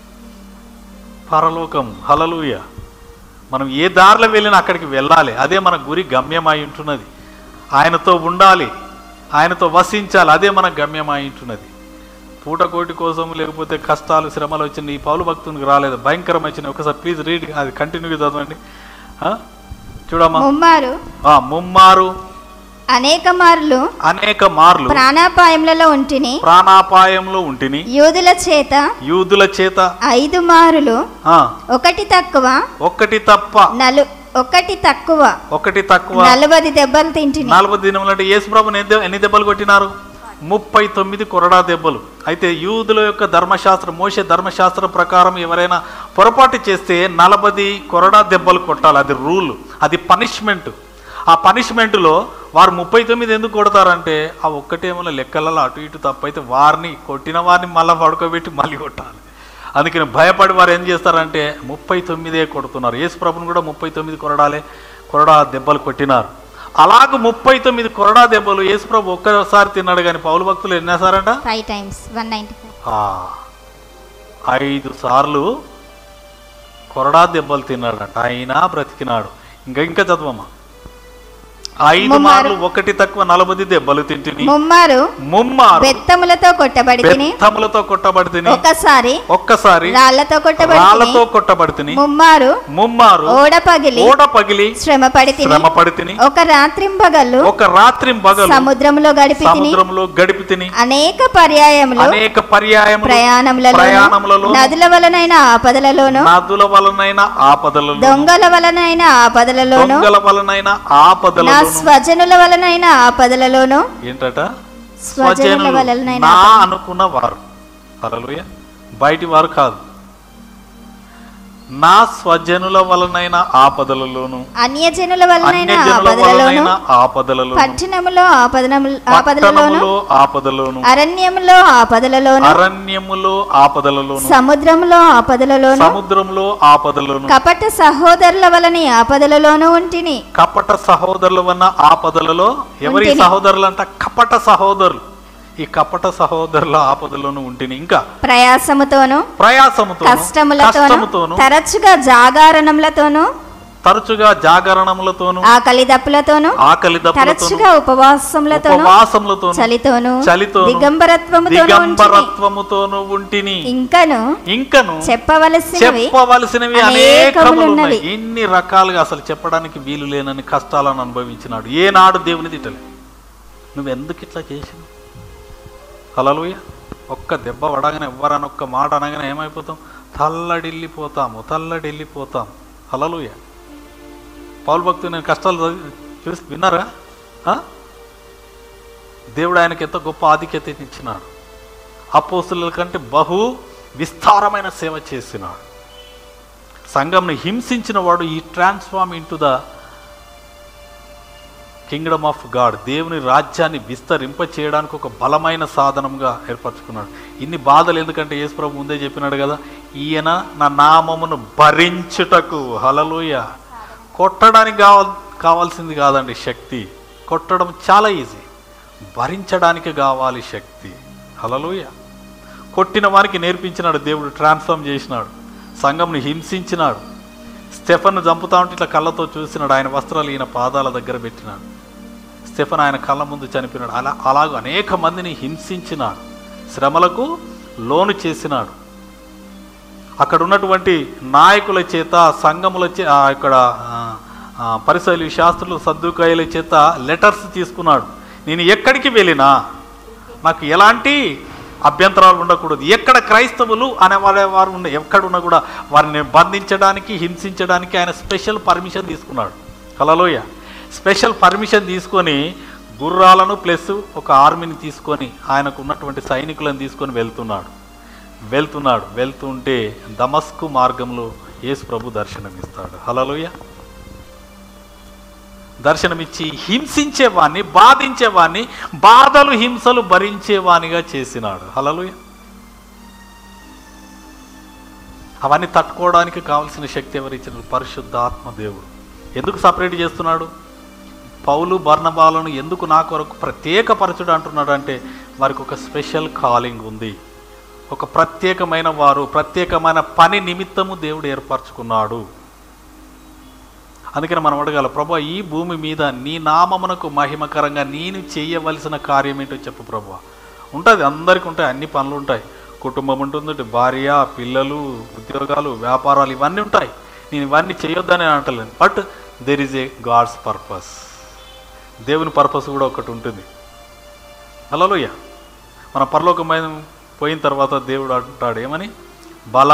పరలోకం హలలుయ మనం ఏ దారిలో వెళ్ళినా అక్కడికి వెళ్ళాలి అదే మన గురి గమ్యం అయి ఉంటున్నది ఆయనతో ఉండాలి ఆయనతో వసించాలి అదే మన గమ్యం అయి ఉంటున్నది పూటకోటి కోసం లేకపోతే కష్టాలు శ్రమలు వచ్చిన ఈ పౌలు భక్తునికి రాలేదు భయంకరం వచ్చినాయి ఒకసారి ప్లీజ్ రీడ్ అది కంటిన్యూగా చదవండి ఆ? చూడమ్మా ముమ్మారు ఆ, ముమ్మారు అనేక మార్లు అనేక మార్లు ప్రాణాపాయములలో ఉంటిని ప్రాణాపాయంలో ఉంటిని యూదుల చేత యూదుల చేత ఐదు మారులు ఆ, ఒకటి తక్కువ ఒక్కటి తప్ప నలు ఒకటి తక్కువ ఒకటి తక్కువ నలభై దెబ్బలు తింటిని నలభై దినములు అంటే యేసుప్రభుని ఎన్ని దె- ఎన్ని దెబ్బలు కొట్టినారు ముప్పై తొమ్మిది కొరడా దెబ్బలు అయితే యూదుల యొక్క ధర్మశాస్త్రం మోసే ధర్మశాస్త్రం ప్రకారం ఎవరైనా పొరపాటు చేస్తే నలభై కొరడా దెబ్బలు కొట్టాలి అది రూల్ అది పనిష్మెంట్ ఆ పనిష్మెంట్లో వారు ముప్పై తొమ్మిది ఎందుకు కొడతారంటే ఆ ఒక్కటేమో లెక్కలలో అటు ఇటు తప్పైతే వారిని కొట్టిన వారిని మళ్ళీ పడుకోబెట్టి మళ్ళీ కొట్టాలి అందుకని భయపడి వారు ఏం చేస్తారంటే ముప్పై తొమ్మిదే కొడుతున్నారు యేసు ప్రభుని కూడా ముప్పై తొమ్మిది కొరడాలే కొరడా దెబ్బలు కొట్టినారు అలాగ ముప్పై తొమ్మిది కొరడా దెబ్బలు యేసు ప్రభు ఒక్కసారి తిన్నాడు కానీ పౌలు భక్తులు ఎన్నేసారంట five times one ninety five ఆ, ఐదు సార్లు కొరడా దెబ్బలు తిన్నాడంట అయినా బ్రతికినాడు ఇంకా ఇంకా చదవమ్మా ఐదు ముమ్మారు. మార్లు ఒకటి తక్కువ నలభై దెబ్బలు తింటిని ముమ్మారు ముమ్మారు బెత్తములతో కొట్టబడి తిని బెత్తములతో కొట్టబడి తిని ఒకసారి ఒక్కసారి రాళ్లతో కొట్టబడి రాళ్లతో తిని కొట్టబడి తిని ముమ్మారు ముమ్మారు ఓడ పగిలి ఓడ పగిలి శ్రమ పడి తిని శ్రమ పడి తిని ఒక రాత్రింబగళ్ళు ఒక రాత్రి బగలు సముద్రములో గడిపి తిని సముద్రంలో గడిపి తిని అనేక పర్యాయములు అనేక పర్యాయములు ప్రయాణములలో ప్రయాణములలో నదుల వలనైన ఆపదలలోను నదుల వలనైన ఆపదలలో దొంగల వలనైన ఆపదలలోను దొంగల వలనైన నా ఆపదలలో స్వజనుల వలనైన ఆపదలలోను ఏంటట స్వజనుల స్వజనులు వలనైన నా అనుకున్న వారు హల్లెలూయ బయటి వారు కాదు నా స్వజనుల వలనైన ఆపదలలోను అన్యజనుల వలనైన అన్యజనుల ఆపదలలోను వలనైన ఆపదలలో పట్టణములో ఆపదనములు ఆపదలలోను పట్టణములో ఆపదలోను అరణ్యములో ఆపదలలోను అరణ్యములో ఆపదలలోను సముద్రములో ఆపదలలోను సముద్రంలో ఆపదలను కపట సహోదరుల వలని ఆపదలలోను ఉంటిని కపట సహోదరుల వన్న ఆపదలలో ఎవరి ఉంటిని. సహోదరులు అంట కపట సహోదరులు ఈ కపట సహోదరుల ఆపదలోను ఉంటిని ఇంకా ప్రయాసముతోను ప్రయాసముతో కష్టములతోను కష్టముతోను తరచుగా జాగారణములతోను తరచుగా జాగరణములతోను ఆకలి దప్పులతోను ఆకలి దప్పులతోను తరచుగా ఉపవాసములతోను ఉపవాసములతోను చలితోను చలితోను దిగంబరత్వముతోను ఉంటిని దిగంబరత్వముతోను ఉంటిని ఇంకను ఇంకను చెప్పవలసినవి చెప్పవలసినవి అనేకములు అనేకములు ఉన్నాయి ఉన్నవి. ఎన్ని రకాలుగా అసలు చెప్పడానికి వీలు లేనని కష్టాలను అనుభవించినాడు ఏనాడు దేవుని తిట్టలే నువ్వు ఎందుకు ఇట్లా చేసినావు హలలుయ ఒక్క దెబ్బ పడగానే ఎవ్వరని ఒక్క మాట అనగానే ఏమైపోతాం తల్లడిల్లిపోతాము తల్లడిల్లిపోతాం హలలుయ పౌలు భక్తు నేను కష్టాలు చదివి- చూసి విన్నారా ఆ? దేవుడు ఆయనకి ఎంతో గొప్ప ఆధిక్యత ఇచ్చినాడు అపోస్తుల కంటే బహు విస్తారమైన సేవ చేసినాడు సంఘంని హింసించిన వాడు ఈ transform into the kingdom of God దేవుని రాజ్యాన్ని విస్తరింప చేయడానికి ఒక బలమైన సాధనంగా ఏర్పరచుకున్నాడు ఇన్ని బాధలు ఎందుకంటే యేసు ప్రభు ముందే చెప్పినాడు కదా ఈయన నా నామమును భరించుటకు హలలోయ కొట్టడానికి కావాల్ కావాల్సింది కాదండి శక్తి కొట్టడం చాలా ఈజీ భరించడానికి కావాలి శక్తి హలలోయ కొట్టిన వారికి నేర్పించినాడు దేవుడు ట్రాన్స్ఫార్మ్ చేసినాడు సంఘంని హింసించినాడు స్టెఫన్ను చంపుతా ఉంటే ఇట్లా కళ్ళతో చూసినాడు ఆయన వస్త్రాలు ఈయన పాదాల దగ్గర పెట్టినాడు స్టెఫన్ ఆయన కళ్ళ ముందు చనిపోయినాడు అలా అలాగ అనేక మందిని హింసించినాడు శ్రమలకు లోను చేసినాడు అక్కడ ఉన్నటువంటి నాయకుల చేత సంఘముల చే ఆ, ఇక్కడ పరిశైలి శాస్త్రులు సర్దుకాయల చేత లెటర్స్ తీసుకున్నాడు నేను ఎక్కడికి వెళ్ళినా నాకు ఎలాంటి అభ్యంతరాలు ఉండకూడదు ఎక్కడ క్రైస్తవులు అనేవాడే వారు ఉన్న ఎక్కడున్నా కూడా వారిని బంధించడానికి హింసించడానికి ఆయన స్పెషల్ పర్మిషన్ తీసుకున్నాడు కలలోయ స్పెషల్ పర్మిషన్ తీసుకొని గుర్రాలను ప్లస్ ఒక ఆర్మీని తీసుకొని ఆయనకు ఉన్నటువంటి సైనికులను తీసుకొని వెళ్తున్నాడు వెళ్తున్నాడు వెళ్తుంటే దమస్కు మార్గంలో యేసు ప్రభు దర్శనమిస్తాడు హలలోయ దర్శనమిచ్చి హింసించేవాణ్ణి బాధించేవాణ్ణి బాధలు హింసలు భరించేవానిగా చేసినాడు హలలుయ అవన్నీ తట్టుకోవడానికి కావలసిన శక్తి ఎవరిచ్చినారు పరిశుద్ధాత్మ దేవుడు ఎందుకు సపరేట్ చేస్తున్నాడు పౌలు బర్ణబాలను ఎందుకు నా కొరకు ప్రత్యేకపరచుడు అంటున్నాడు అంటే వారికి ఒక స్పెషల్ కాలింగ్ ఉంది ఒక ప్రత్యేకమైన వారు ప్రత్యేకమైన పని నిమిత్తము దేవుడు ఏర్పరచుకున్నాడు అందుకని మనం అడగాలి ప్రభా ఈ భూమి మీద నీ నామమునకు మహిమకరంగా నేను చేయవలసిన కార్యం ఏంటో చెప్పు ప్రభా ఉంటుంది అందరికీ ఉంటాయి అన్ని పనులు ఉంటాయి కుటుంబం ఉంటుంది భార్య పిల్లలు ఉద్యోగాలు వ్యాపారాలు ఇవన్నీ ఉంటాయి నేను ఇవన్నీ చేయొద్దని అంటలేను but there is a God's purpose దేవుని పర్పస్ కూడా ఒకటి ఉంటుంది హలోయ మన పరలోకమైన పోయిన తర్వాత దేవుడు అంటాడు ఏమని బల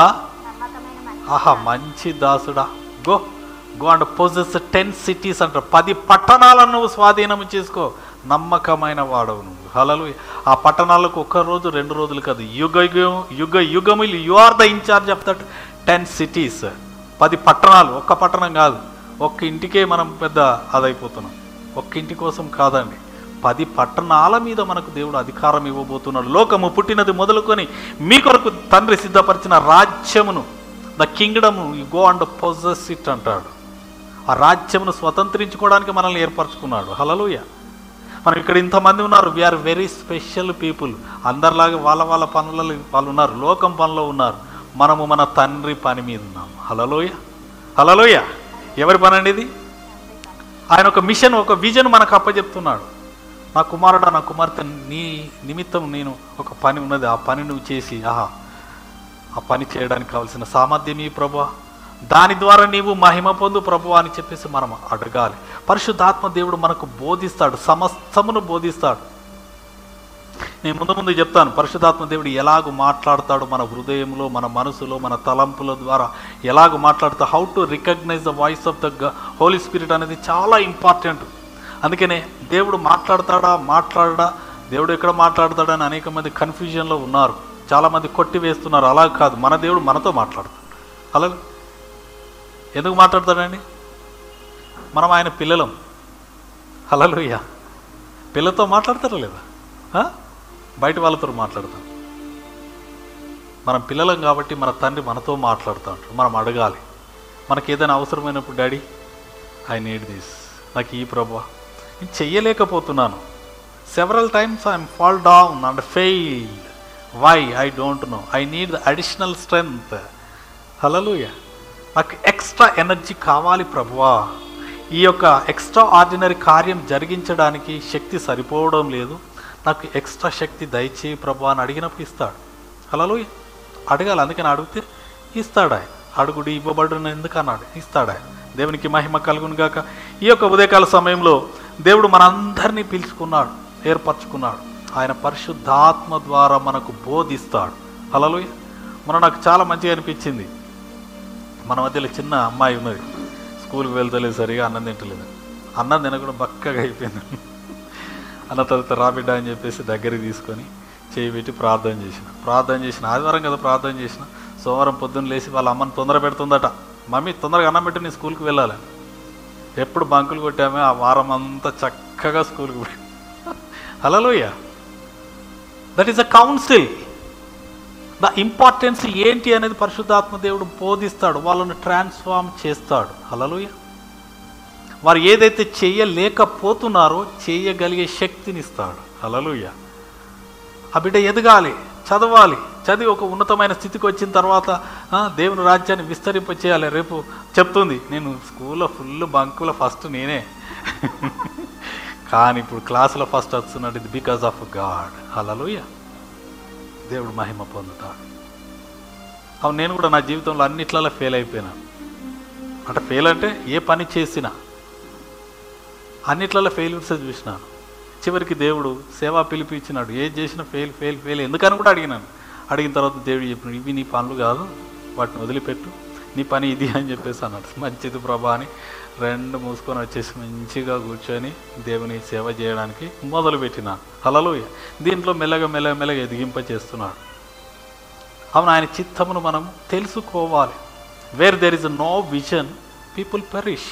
ఆహా మంచి దాసుడా go go and possess ten cities అంటారు పది పట్టణాలను నువ్వు స్వాధీనం చేసుకో నమ్మకమైన వాడవు నువ్వు హలలు ఆ పట్టణాలకు ఒక్క రోజు రెండు రోజులు కాదు యుగ యుగం యుగ యుగములు you are the in charge of that ten cities పది పట్టణాలు ఒక్క పట్టణం కాదు ఒక్క ఇంటికే మనం పెద్ద అదైపోతున్నాం ఒక్క ఇంటి కోసం కాదండి పది పట్టణాల మీద మనకు దేవుడు అధికారం ఇవ్వబోతున్నాడు లోకము పుట్టినది మొదలుకొని మీ కొరకు తండ్రి సిద్ధపరిచిన రాజ్యమును the kingdom you go and possess it అంటాడు ఆ రాజ్యమును స్వతంత్రించుకోవడానికి మనల్ని ఏర్పరచుకున్నాడు హలలుయ మనం ఇక్కడ ఇంతమంది ఉన్నారు వీఆర్ వెరీ స్పెషల్ పీపుల్ అందరిలాగా వాళ్ళ వాళ్ళ పనులలో వాళ్ళు ఉన్నారు లోకం పనిలో ఉన్నారు మనము మన తండ్రి పని మీద ఉన్నాం హలలోయ హలలోయ ఎవరి పని అండి ఇది ఆయన ఒక మిషన్ ఒక విజన్ మనకు అప్పచెప్తున్నాడు నా కుమారుడా నా కుమార్తె నీ నిమిత్తం నేను ఒక పని ఉన్నది ఆ పని నువ్వు చేసి ఆహా ఆ పని చేయడానికి కావాల్సిన సామర్థ్యం ఈ ప్రభు దాని ద్వారా నీవు మహిమ పొందు ప్రభు అని చెప్పేసి మనం అడగాలి పరిశుద్ధాత్మ దేవుడు మనకు బోధిస్తాడు సమస్తమును బోధిస్తాడు నేను ముందు ముందు చెప్తాను పరిశుద్ధాత్మ దేవుడు ఎలాగ మాట్లాడతాడు మన హృదయంలో మన మనసులో మన తలంపుల ద్వారా ఎలాగ మాట్లాడుతా how to recognise the voice of the Holy Spirit అనేది చాలా ఇంపార్టెంట్ అందుకనే దేవుడు మాట్లాడతాడా మాట్లాడడా దేవుడు ఎక్కడ మాట్లాడతాడని అనేక మంది కన్ఫ్యూజన్లో ఉన్నారు చాలామంది కొట్టి వేస్తున్నారు అలా కాదు మన దేవుడు మనతో మాట్లాడతాడు అలా ఎందుకు మాట్లాడతాడండి మనం ఆయన పిల్లలం హలలుయ్య పిల్లతో మాట్లాడతారా లేదా ఆ? బయట వాళ్ళతో మాట్లాడతాం మనం పిల్లలం కాబట్టి మన తండ్రి మనతో మాట్లాడుతూ ఉంటాడు మనం అడగాలి మనకి ఏదైనా అవసరమైనప్పుడు డాడీ ఐ నీడ్ దిస్ నాకు ఈ ప్రభా నేను చెయ్యలేకపోతున్నాను several times I'm fall down and failed why I don't know I need the additional strength hallelujah నాకు ఎక్స్ట్రా ఎనర్జీ కావాలి ప్రభువా ఈ యొక్క ఎక్స్ట్రా ఆర్డినరీ కార్యం జరిగించడానికి శక్తి సరిపోవడం లేదు నాకు ఎక్స్ట్రా శక్తి దయచేయి ప్రభు అని అడిగినప్పుడు ఇస్తాడు హలలుయ అడగాలి అందుకని అడిగితే ఇస్తాడు ఆయన అడుగుడు ఇవ్వబడును ఎందుకు అన్నాడు ఇస్తాడు ఆయన దేవునికి మహిమ కలుగును గాక ఈ యొక్క ఉదయకాల సమయంలో దేవుడు మనందరినీ పిలుచుకున్నాడు ఏర్పరచుకున్నాడు ఆయన పరిశుద్ధాత్మ ద్వారా మనకు బోధిస్తాడు హలలుయ మన నాకు చాలా మంచిగా అనిపించింది మన మధ్యలో చిన్న అమ్మాయి ఉన్నది స్కూల్కి వెళ్తలేదు సరిగా అన్నం తింటలేదు అన్నం తినకుండా బక్కగా అయిపోయింది అన్న తర్వాత రాబిడ్డ అని చెప్పేసి దగ్గరికి తీసుకొని చేయి పెట్టి ప్రార్థన చేసిన ప్రార్థన చేసిన ఆదివారం కదా ప్రార్థన చేసిన సోమవారం పొద్దున్న లేచి వాళ్ళ అమ్మని తొందర పెడుతుందట మమ్మీ తొందరగా అన్నం పెట్టి నేను స్కూల్కి వెళ్ళాలి ఎప్పుడు బంకులు కొట్టామే ఆ వారం అంతా చక్కగా స్కూల్కి పోయి hallelujah that is a counsel the importance ఏంటి అనేది పరిశుద్ధాత్మ దేవుడు బోధిస్తాడు వాళ్ళని ట్రాన్స్ఫార్మ్ చేస్తాడు హలలుయ వారు ఏదైతే చేయలేకపోతున్నారో చేయగలిగే శక్తిని ఇస్తాడు హలలుయ ఆ బిడ్డ ఎదగాలి చదవాలి చదివి ఒక ఉన్నతమైన స్థితికి వచ్చిన తర్వాత ఆ, దేవుని రాజ్యాన్ని విస్తరింప చేయాలి రేపు చెప్తుంది నేను స్కూల్లో ఫుల్ బంకులో ఫస్ట్ నేనే కానీ ఇప్పుడు క్లాసులో ఫస్ట్ వస్తున్నాడు ఇది బికాస్ ఆఫ్ గాడ్ హలలుయ దేవుడు మహిమ పొందుతాడు అవును నేను కూడా నా జీవితంలో అన్నిట్లలో ఫెయిల్ అయిపోయినా అంటే ఫెయిల్ అంటే ఏ పని చేసినా అన్నిట్లలో ఫెయిల్యూర్స్ చూసినాను చివరికి దేవుడు సేవా పిలిపి ఇచ్చినాడు ఏది చేసినా ఫెయిల్ ఫెయిల్ ఫెయిల్ ఎందుకని కూడా అడిగినాను అడిగిన తర్వాత దేవుడు చెప్పినాడు ఇవి నీ పనులు కాదు వాటిని వదిలిపెట్టు నీ పని ఇది అని చెప్పేసి అన్నాడు మంచిది ప్రభా అని రెండు మూసుకొని వచ్చేసి మంచిగా కూర్చొని దేవుని సేవ చేయడానికి మొదలుపెట్టిన హలలు దీంట్లో మెల్లగా మెల్లగా మెల్లగా ఎదిగింప చేస్తున్నాడు అవును ఆయన చిత్తమును మనం తెలుసుకోవాలి where there is no vision people perish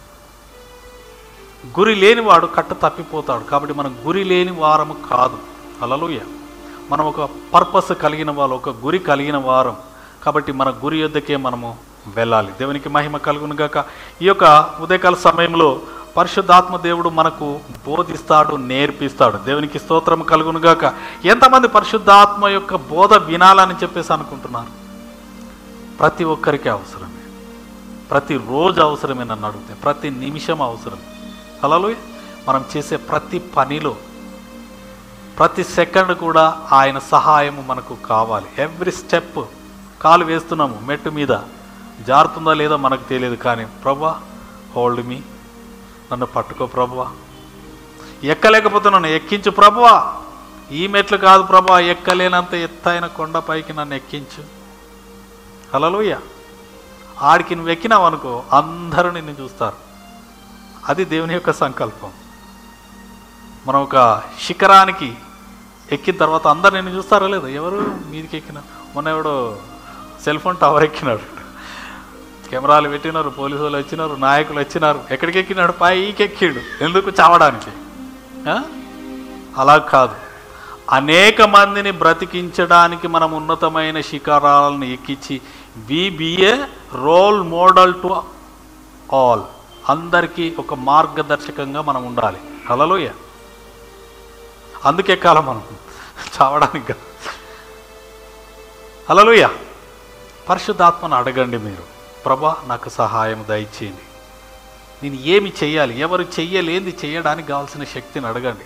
గురి లేనివాడు కట్ట తప్పిపోతాడు కాబట్టి మనం గురి లేని వారము కాదు అలలుయ మనం ఒక పర్పస్ కలిగిన వాళ్ళు ఒక గురి కలిగిన వారం కాబట్టి మన గురి యొద్దకే మనము వెళ్ళాలి దేవునికి మహిమ కలుగును గాక ఈ యొక్క ఉదయకాల సమయంలో పరిశుద్ధాత్మ దేవుడు మనకు బోధిస్తాడు నేర్పిస్తాడు దేవునికి స్తోత్రం కలుగును గాక ఎంతమంది పరిశుద్ధాత్మ యొక్క బోధ వినాలని చెప్పేసి అనుకుంటున్నారు ప్రతి ఒక్కరికి అవసరమే ప్రతి రోజు అవసరమే నన్ను అడిగితే ప్రతి నిమిషం అవసరం అలలు మనం చేసే ప్రతి పనిలో ప్రతి సెకండ్ కూడా ఆయన సహాయము మనకు కావాలి ఎవ్రీ స్టెప్ కాలు వేస్తున్నాము మెట్టు మీద జారుతుందా లేదా మనకు తెలియదు కానీ ప్రభా హోల్డ్ మీ నన్ను పట్టుకో ప్రభువా ఎక్కలేకపోతున్నాను ఎక్కించు ప్రభువా ఈ మెట్లు కాదు ప్రభా ఎక్కలేనంత ఎత్తైన కొండపైకి నన్ను ఎక్కించు హలలుయ ఆడికి నువ్వు ఎక్కినావు అనుకో అందరూ నిన్ను చూస్తారు అది దేవుని యొక్క సంకల్పం మనం ఒక శిఖరానికి ఎక్కిన తర్వాత అందరు నిన్ను చూస్తారా లేదా ఎవరు మీదికి ఎక్కిన మొన్న ఎవడో సెల్ ఫోన్ టవర్ ఎక్కినాడు కెమెరాలు పెట్టినారు పోలీసు వాళ్ళు వచ్చినారు నాయకులు వచ్చినారు ఎక్కడికి ఎక్కినాడు పైకి ఎక్కిండు ఎందుకు చావడానికి ఆ? అలా కాదు అనేక మందిని బ్రతికించడానికి మనం ఉన్నతమైన శిఖరాలను ఎక్కించి we be a role model to all అందరికీ ఒక మార్గదర్శకంగా మనం ఉండాలి హలలోయ అందుకే కాలం మనం చావడానికి కాదు. హల్లెలూయ పరిశుద్ధాత్మను అడగండి మీరు ప్రభా నాకు సహాయం దయచేయండి నేను ఏమి చెయ్యాలి ఎవరు చెయ్యలేంది చేయడానికి కావాల్సిన శక్తిని అడగండి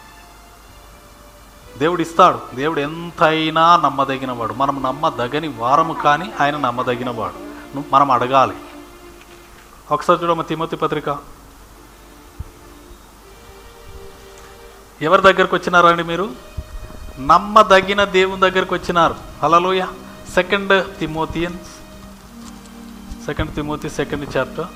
దేవుడు ఇస్తాడు దేవుడు ఎంతైనా నమ్మదగిన వాడు మనం నమ్మదగని వారము కానీ ఆయన నమ్మదగిన వాడు ను- మనం అడగాలి ఒకసారి చూడమ్మ తిమోతి పత్రిక ఎవరి దగ్గరకు వచ్చినారండి మీరు నమ్మదగిన దేవుని దగ్గరకు వచ్చినారు hallelujah second Timothians second Timothy second chapter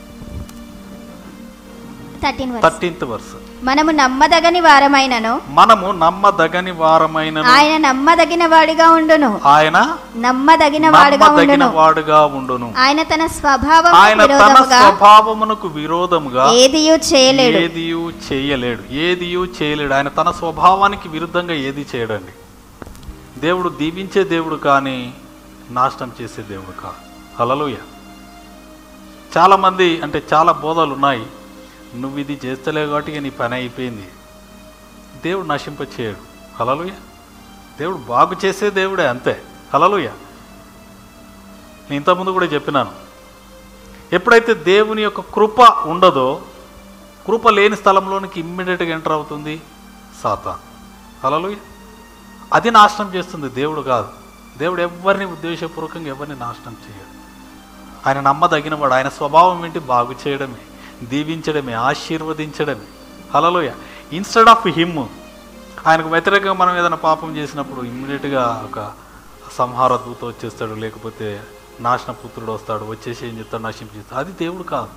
thirteen thirteenth verse మనము నమ్మదగని వారమైనను మనము నమ్మదగని వారమైన ఆయన నమ్మదగిన వాడిగా ఉండును ఆయన నమ్మదగిన వాడిగా నమ్మదగిన ఉండును వాడుగా ఉండును ఆయన తన స్వభావం ఆయన తన విరోధముగా స్వభావమునకు విరోధముగా ఏదియు చేయలేడు ఏదియు చేయలేడు ఏదియు చేయలేడు ఆయన తన స్వభావానికి విరుద్ధంగా ఏది చేయడండి దేవుడు దీవించే దేవుడు కానీ నాశనం చేసే దేవుడు కాదు హలలుయ చాలామంది అంటే చాలా బోధలు ఉన్నాయి నువ్వు ఇది చేస్తలేవు కాబట్టి ఇక నీ పని అయిపోయింది దేవుడు నశింప చేయడు హలలుయ దేవుడు బాగు చేసే దేవుడే అంతే హలలుయ నేను ఇంతకుముందు కూడా చెప్పినాను ఎప్పుడైతే దేవుని యొక్క కృప ఉండదో కృప లేని స్థలంలోనికి ఇమ్మీడియట్గా ఎంటర్ అవుతుంది సాతాన్ హలలుయ అది నాశనం చేస్తుంది దేవుడు కాదు దేవుడు ఎవరిని ఉద్దేశపూర్వకంగా ఎవరిని నాశనం చేయడు ఆయన నమ్మదగినవాడు ఆయన స్వభావం ఏంటి బాగు చేయడమే దీవించడమే ఆశీర్వదించడమే హలలోయ ఇన్స్టెడ్ ఆఫ్ హిమ్ ఆయనకు వ్యతిరేకంగా మనం ఏదైనా పాపం చేసినప్పుడు ఇమ్మీడియట్గా ఒక సంహార దూత వచ్చేస్తాడు లేకపోతే నాశన పుత్రుడు వస్తాడు వచ్చేసి ఏం చెప్తాడు నశించేస్తాడు అది దేవుడు కాదు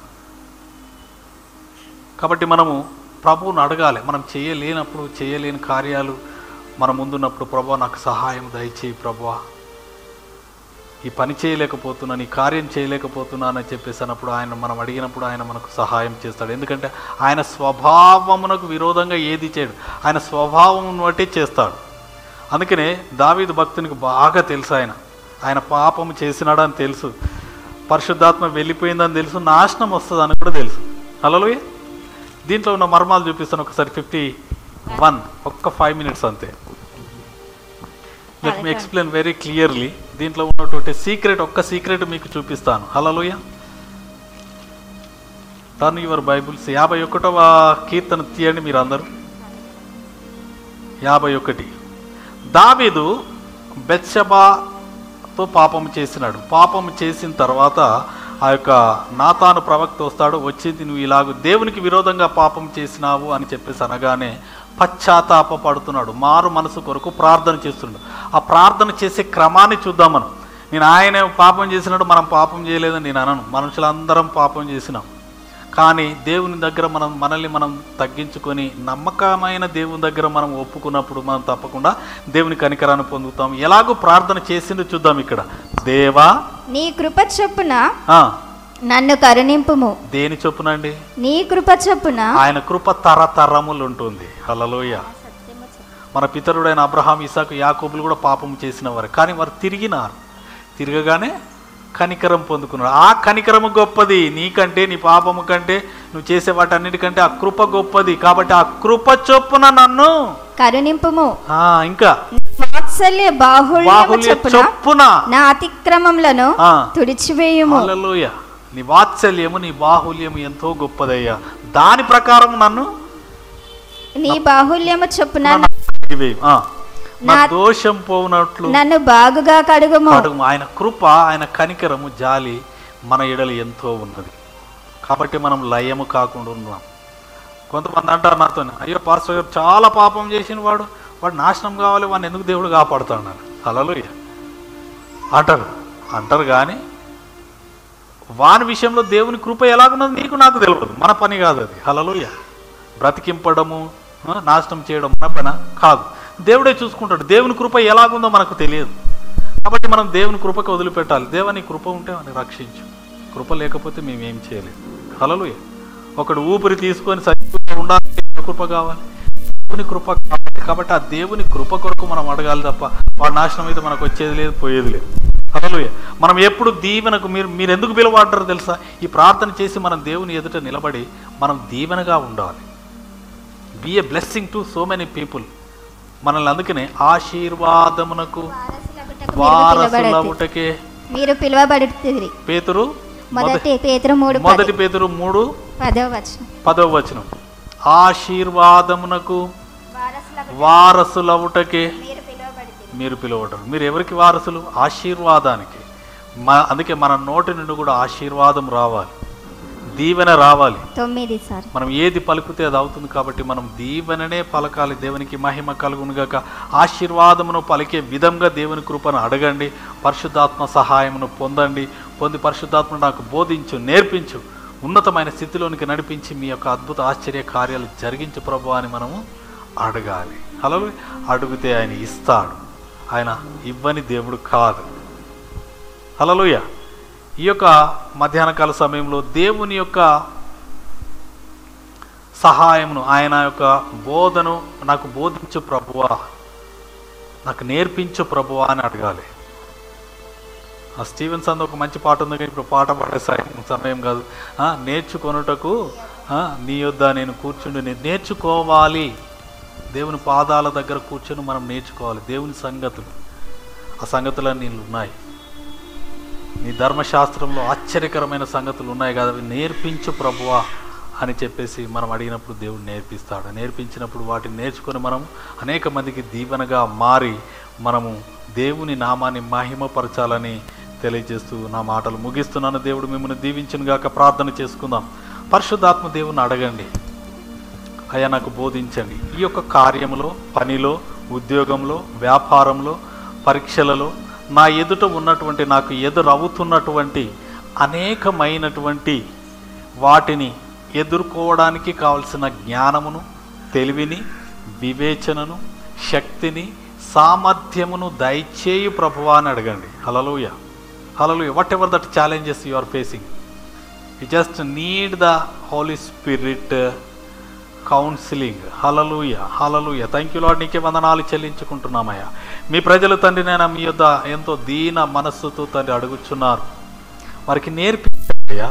కాబట్టి మనము ప్రభువును అడగాలి మనం చేయలేనప్పుడు చేయలేని కార్యాలు మన ముందున్నప్పుడు ప్రభా నాకు సహాయం దయచేయి ప్రభా ఈ పని చేయలేకపోతున్నాను ఈ కార్యం చేయలేకపోతున్నాను అని చెప్పేసి అన్నప్పుడు ఆయన మనం అడిగినప్పుడు ఆయన మనకు సహాయం చేస్తాడు ఎందుకంటే ఆయన స్వభావమునకు విరోధంగా ఏది చేయడు ఆయన స్వభావం బట్టి చేస్తాడు అందుకనే దావీదు భక్తునికి బాగా తెలుసు ఆయన ఆయన పాపము చేసినాడని తెలుసు పరిశుద్ధాత్మ వెళ్ళిపోయిందని తెలుసు నాశనం వస్తుందని కూడా తెలుసు హలోయ దీంట్లో ఉన్న మర్మాలు చూపిస్తాను ఒకసారి ఫిఫ్టీ వన్ ఒక్క ఫైవ్ మినిట్స్ అంతే let me explain very clearly దీంట్లో ఉన్నటువంటి సీక్రెట్ ఒక్క సీక్రెట్ మీకు చూపిస్తాను హలోయ టర్న్ యువర్ బైబుల్స్ యాభై ఒకటవ కీర్తన తీయండి మీరు అందరూ యాభై ఒకటి దావీదు బెత్షబాతో పాపం చేసినాడు పాపం చేసిన తర్వాత ఆ యొక్క నాతాను ప్రవక్త వస్తాడు వచ్చింది నువ్వు ఇలాగ దేవునికి విరోధంగా పాపం చేసినావు అని చెప్పేసి అనగానే పశ్చాత్తాప పడుతున్నాడు మారు మనసు కొరకు ప్రార్థన చేస్తున్నాడు ఆ ప్రార్థన చేసే క్రమాన్ని చూద్దాం మనం నేను ఆయన పాపం చేసినట్టు మనం పాపం చేయలేదని నేను అనను మనుషులందరం పాపం చేసినాం కానీ దేవుని దగ్గర మనం మనల్ని మనం తగ్గించుకొని నమ్మకమైన దేవుని దగ్గర మనం ఒప్పుకున్నప్పుడు మనం తప్పకుండా దేవుని కనికరాన్ని పొందుతాం ఎలాగో ప్రార్థన చేసిందో చూద్దాం ఇక్కడ దేవా నీ కృప చొప్పున ఆ, నన్ను కరుణింపుము దేని చొప్పునండి నీ కృప చొప్పున ఆయన కృప తరతరములు ఉంటుంది హల్లలోయ మన పితరుడైన అబ్రహాం ఇసాకు యాకోబులు కూడా పాపం చేసిన వారు కానీ వారు తిరిగినారు తిరగగానే కనికరం పొందుకున్నారు ఆ కనికరము గొప్పది నీకంటే నీ పాపము కంటే నువ్వు చేసే వాటన్నిటికంటే ఆ కృప గొప్పది కాబట్టి ఆ కృప చొప్పున నన్ను కరుణింపుము ఆ, ఇంకా వాత్సల్య బాహుళ్యము బాహుల్య చొప్పున చొప్పున నా అతిక్రమములను ఆ. తుడిచివేయుము హల్లెలూయా నీ వాత్సల్యము నీ బాహుల్యము ఎంతో గొప్పదయ్యా దాని ప్రకారం నన్ను నీ బాహుళ్యము చొప్పున నన్ను కడిగివేయు. ఆ, నా నా- దోషం పోవునట్లు నన్ను బాగుగా కడుగుము అడుగు ఆయన కృప ఆయన కనికరము జాలి మన ఎడలు ఎంతో ఉన్నది కాబట్టి మనం లయము కాకుండా ఉన్నాం కొంతమంది అంటారు నాతో అయ్యో పాస్టర్ గారు చాలా పాపం చేసిన వాడు వాడు నాశనం కావాలి వాడిని ఎందుకు దేవుడు కాపాడుతాడు అలలు అంటారు అంటారు కానీ వాని విషయంలో దేవుని కృప ఎలాగున్నది నీకు నాకు తెలియదు మన పని కాదు అది హలలుయ బ్రతికింపడము ఆ, నాశనం చేయడం మన పని కాదు దేవుడే చూసుకుంటాడు దేవుని కృప ఎలాగుందో మనకు తెలియదు కాబట్టి మనం దేవుని కృపకి వదిలిపెట్టాలి దేవుని కృప ఉంటే అని రక్షించు కృప లేకపోతే మేము ఏం చేయలేము హలలుయ ఒకడు ఊపిరి తీసుకొని సరిగ్గా ఉండాలి దేవుని కృప కావాలి దేవుని కృప కావాలి కాబట్టి ఆ దేవుని కృప కొరకు మనం అడగాలి తప్ప వాడు నాశనం అయితే మనకు వచ్చేది లేదు పోయేది లేదు హల్లెలూయా మనం ఎప్పుడు దీవెనకు మీరు మీరు ఎందుకు పిలువబడ్డారో తెలుసా ఈ ప్రార్థన చేసి మనం దేవుని ఎదుట నిలబడి మనం దీవెనగా ఉండాలి be a blessing to so many people మనల్ని అందుకనే ఆశీర్వాదమునకు వారసులవుటకే మీరు పిలువబడుతుంది పేతురు మొదటి పేతురు మూడు మొదటి పేతురు మూడు పదవ వచనం పదవ వచనం ఆశీర్వాదమునకు వారసులవుటకే మీరు పిలువబడుతుంది మీరు పిలువటరు మీరు ఎవరికి వారసులు ఆశీర్వాదానికి మా అందుకే మన నోటి నుండి కూడా ఆశీర్వాదం రావాలి దీవెన రావాలి తొమ్మిది సార్ మనం ఏది పలుకుతే అది అవుతుంది కాబట్టి మనం దీవెననే పలకాలి దేవునికి మహిమ కలుగునుగాక ఆశీర్వాదమును పలికే విధంగా దేవుని కృపను అడగండి పరిశుద్ధాత్మ సహాయమును పొందండి పొంది పరిశుద్ధాత్మ నాకు బోధించు నేర్పించు ఉన్నతమైన స్థితిలోనికి నడిపించి మీ యొక్క అద్భుత ఆశ్చర్య కార్యాలు జరిగించు ప్రభు అని మనము అడగాలి అలా అడిగితే ఆయన ఇస్తాడు ఆయన ఇవ్వని దేవుడు కాదు హలలుయ ఈ యొక్క మధ్యాహ్న కాల సమయంలో దేవుని యొక్క సహాయమును ఆయన యొక్క బోధను నాకు బోధించు ప్రభువా నాకు నేర్పించు ప్రభువా అని అడగాలి ఆ స్టీవెన్స్ అందు ఒక మంచి పాట ఉంది కానీ ఇప్పుడు పాట పాడే సాయం సమయం కాదు ఆ, నేర్చుకొనుటకు ఆ, నీ యొద్ద నేను కూర్చుండి నేను నేర్చుకోవాలి దేవుని పాదాల దగ్గర కూర్చొని మనం నేర్చుకోవాలి దేవుని సంగతులు ఆ సంగతులన్నీ ఉన్నాయి నీ ధర్మశాస్త్రంలో ఆశ్చర్యకరమైన సంగతులు ఉన్నాయి కదా అవి నేర్పించు ప్రభువా అని చెప్పేసి మనం అడిగినప్పుడు దేవుడు నేర్పిస్తాడు నేర్పించినప్పుడు వాటిని నేర్చుకొని మనం అనేక మందికి దీవెనగా మారి మనము దేవుని నామాన్ని మహిమపరచాలని తెలియజేస్తూ నా మాటలు ముగిస్తున్నాను దేవుడు మిమ్మల్ని దీవించిన గాక ప్రార్థన చేసుకుందాం పరిశుద్ధాత్మ దేవుని అడగండి అయ్యా నాకు బోధించండి ఈ యొక్క కార్యములో పనిలో ఉద్యోగంలో వ్యాపారంలో పరీక్షలలో నా ఎదుట ఉన్నటువంటి నాకు ఎదురవుతున్నటువంటి అనేకమైనటువంటి వాటిని ఎదుర్కోవడానికి కావలసిన జ్ఞానమును తెలివిని వివేచనను శక్తిని సామర్థ్యమును దయచేయు ప్రభువా అని అడగండి hallelujah hello whatever that challenges you are facing you just need the Holy Spirit counselling hallelujah hallelujah thank you Lord నీకే వందనాలు చెల్లించుకుంటున్నామయ్యా మీ ప్రజలు తండ్రి నేను మీ యొద్ద ఎంతో దీన మనస్సుతో తండ్రి అడుగుచున్నారు వారికి నేర్పించయ్యా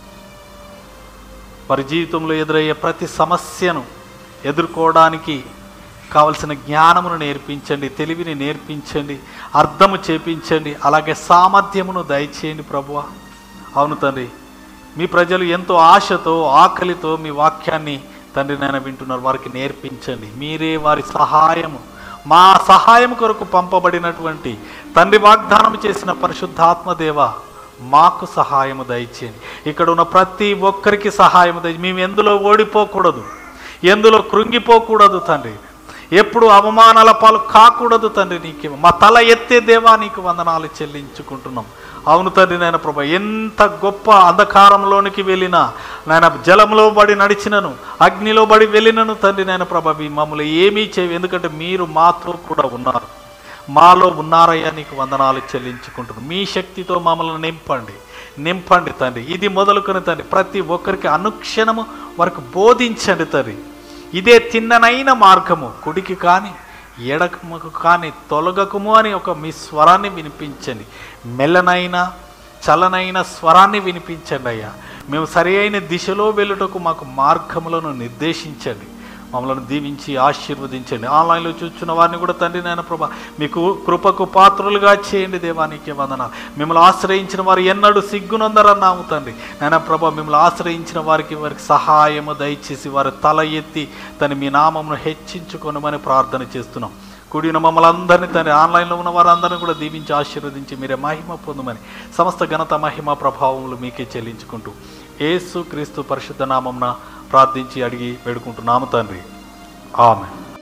వారి జీవితంలో ఎదురయ్యే ప్రతి సమస్యను ఎదుర్కోవడానికి కావలసిన జ్ఞానమును నేర్పించండి తెలివిని నేర్పించండి అర్థము చేపించండి అలాగే సామర్థ్యమును దయచేయండి ప్రభువా అవును తండ్రి మీ ప్రజలు ఎంతో ఆశతో ఆకలితో మీ వాక్యాన్ని తండ్రి నేను వింటున్నారు వారికి నేర్పించండి మీరే వారి సహాయము మా సహాయం కొరకు పంపబడినటువంటి తండ్రి వాగ్దానం చేసిన పరిశుద్ధాత్మదేవ మాకు సహాయము దయచేయండి ఇక్కడ ఉన్న ప్రతి ఒక్కరికి సహాయము దయ మేము ఎందులో ఓడిపోకూడదు ఎందులో కృంగిపోకూడదు తండ్రి ఎప్పుడు అవమానాల పాలు కాకూడదు తండ్రి నీకు మా తల ఎత్తే దేవా నీకు వందనాలు చెల్లించుకుంటున్నాం అవును తండ్రి నాయన ప్రభ ఎంత గొప్ప అంధకారంలోనికి వెళ్ళినా నాయన జలంలో బడి నడిచినను అగ్నిలో బడి వెళ్ళినను తండ్రి నాయన ప్రభ మీ మమ్మల్ని ఏమీ చేయ ఎందుకంటే మీరు మాతో కూడా ఉన్నారు మాలో ఉన్నారయ్యా నీకు వందనాలు చెల్లించుకుంటున్నాం మీ శక్తితో మమ్మల్ని నింపండి నింపండి తండ్రి ఇది మొదలుకొని తండ్రి ప్రతి ఒక్కరికి అనుక్షణము వరకు బోధించండి తండ్రి ఇదే తిన్ననైన మార్గము కుడికి కానీ ఎడకముకు కానీ తొలగకుము అని ఒక మీ స్వరాన్ని వినిపించండి మెల్లనైన చలనైన స్వరాన్ని వినిపించండి అయ్యా మేము సరి అయిన దిశలో వెళ్ళుటకు మాకు మార్గములను నిర్దేశించండి మమ్మల్ని దీవించి ఆశీర్వదించండి ఆన్లైన్లో చూస్తున్న వారిని కూడా తండ్రి నాయన ప్రభా మీకు కృపకు పాత్రులుగా చేయండి దేవానికి వందన మిమ్మల్ని ఆశ్రయించిన వారు ఎన్నడూ సిగ్గునందరన్నాము తండ్రి నాయన ప్రభా మిమ్మల్ని ఆశ్రయించిన వారికి వారికి సహాయము దయచేసి వారి తల ఎత్తి తను మీ నామమును హెచ్చించుకొనమని ప్రార్థన చేస్తున్నాం కూడిన మమ్మల్ని అందరినీ తండ్రి ఆన్లైన్లో ఉన్న వారందరినీ కూడా దీవించి ఆశీర్వదించి మీరే మహిమ పొందమని సమస్త ఘనత మహిమ ప్రభావములు మీకే చెల్లించుకుంటూ యేసు క్రీస్తు పరిశుద్ధ నామమున ప్రార్థించి అడిగి వేడుకుంటున్నాము తండ్రి ఆమె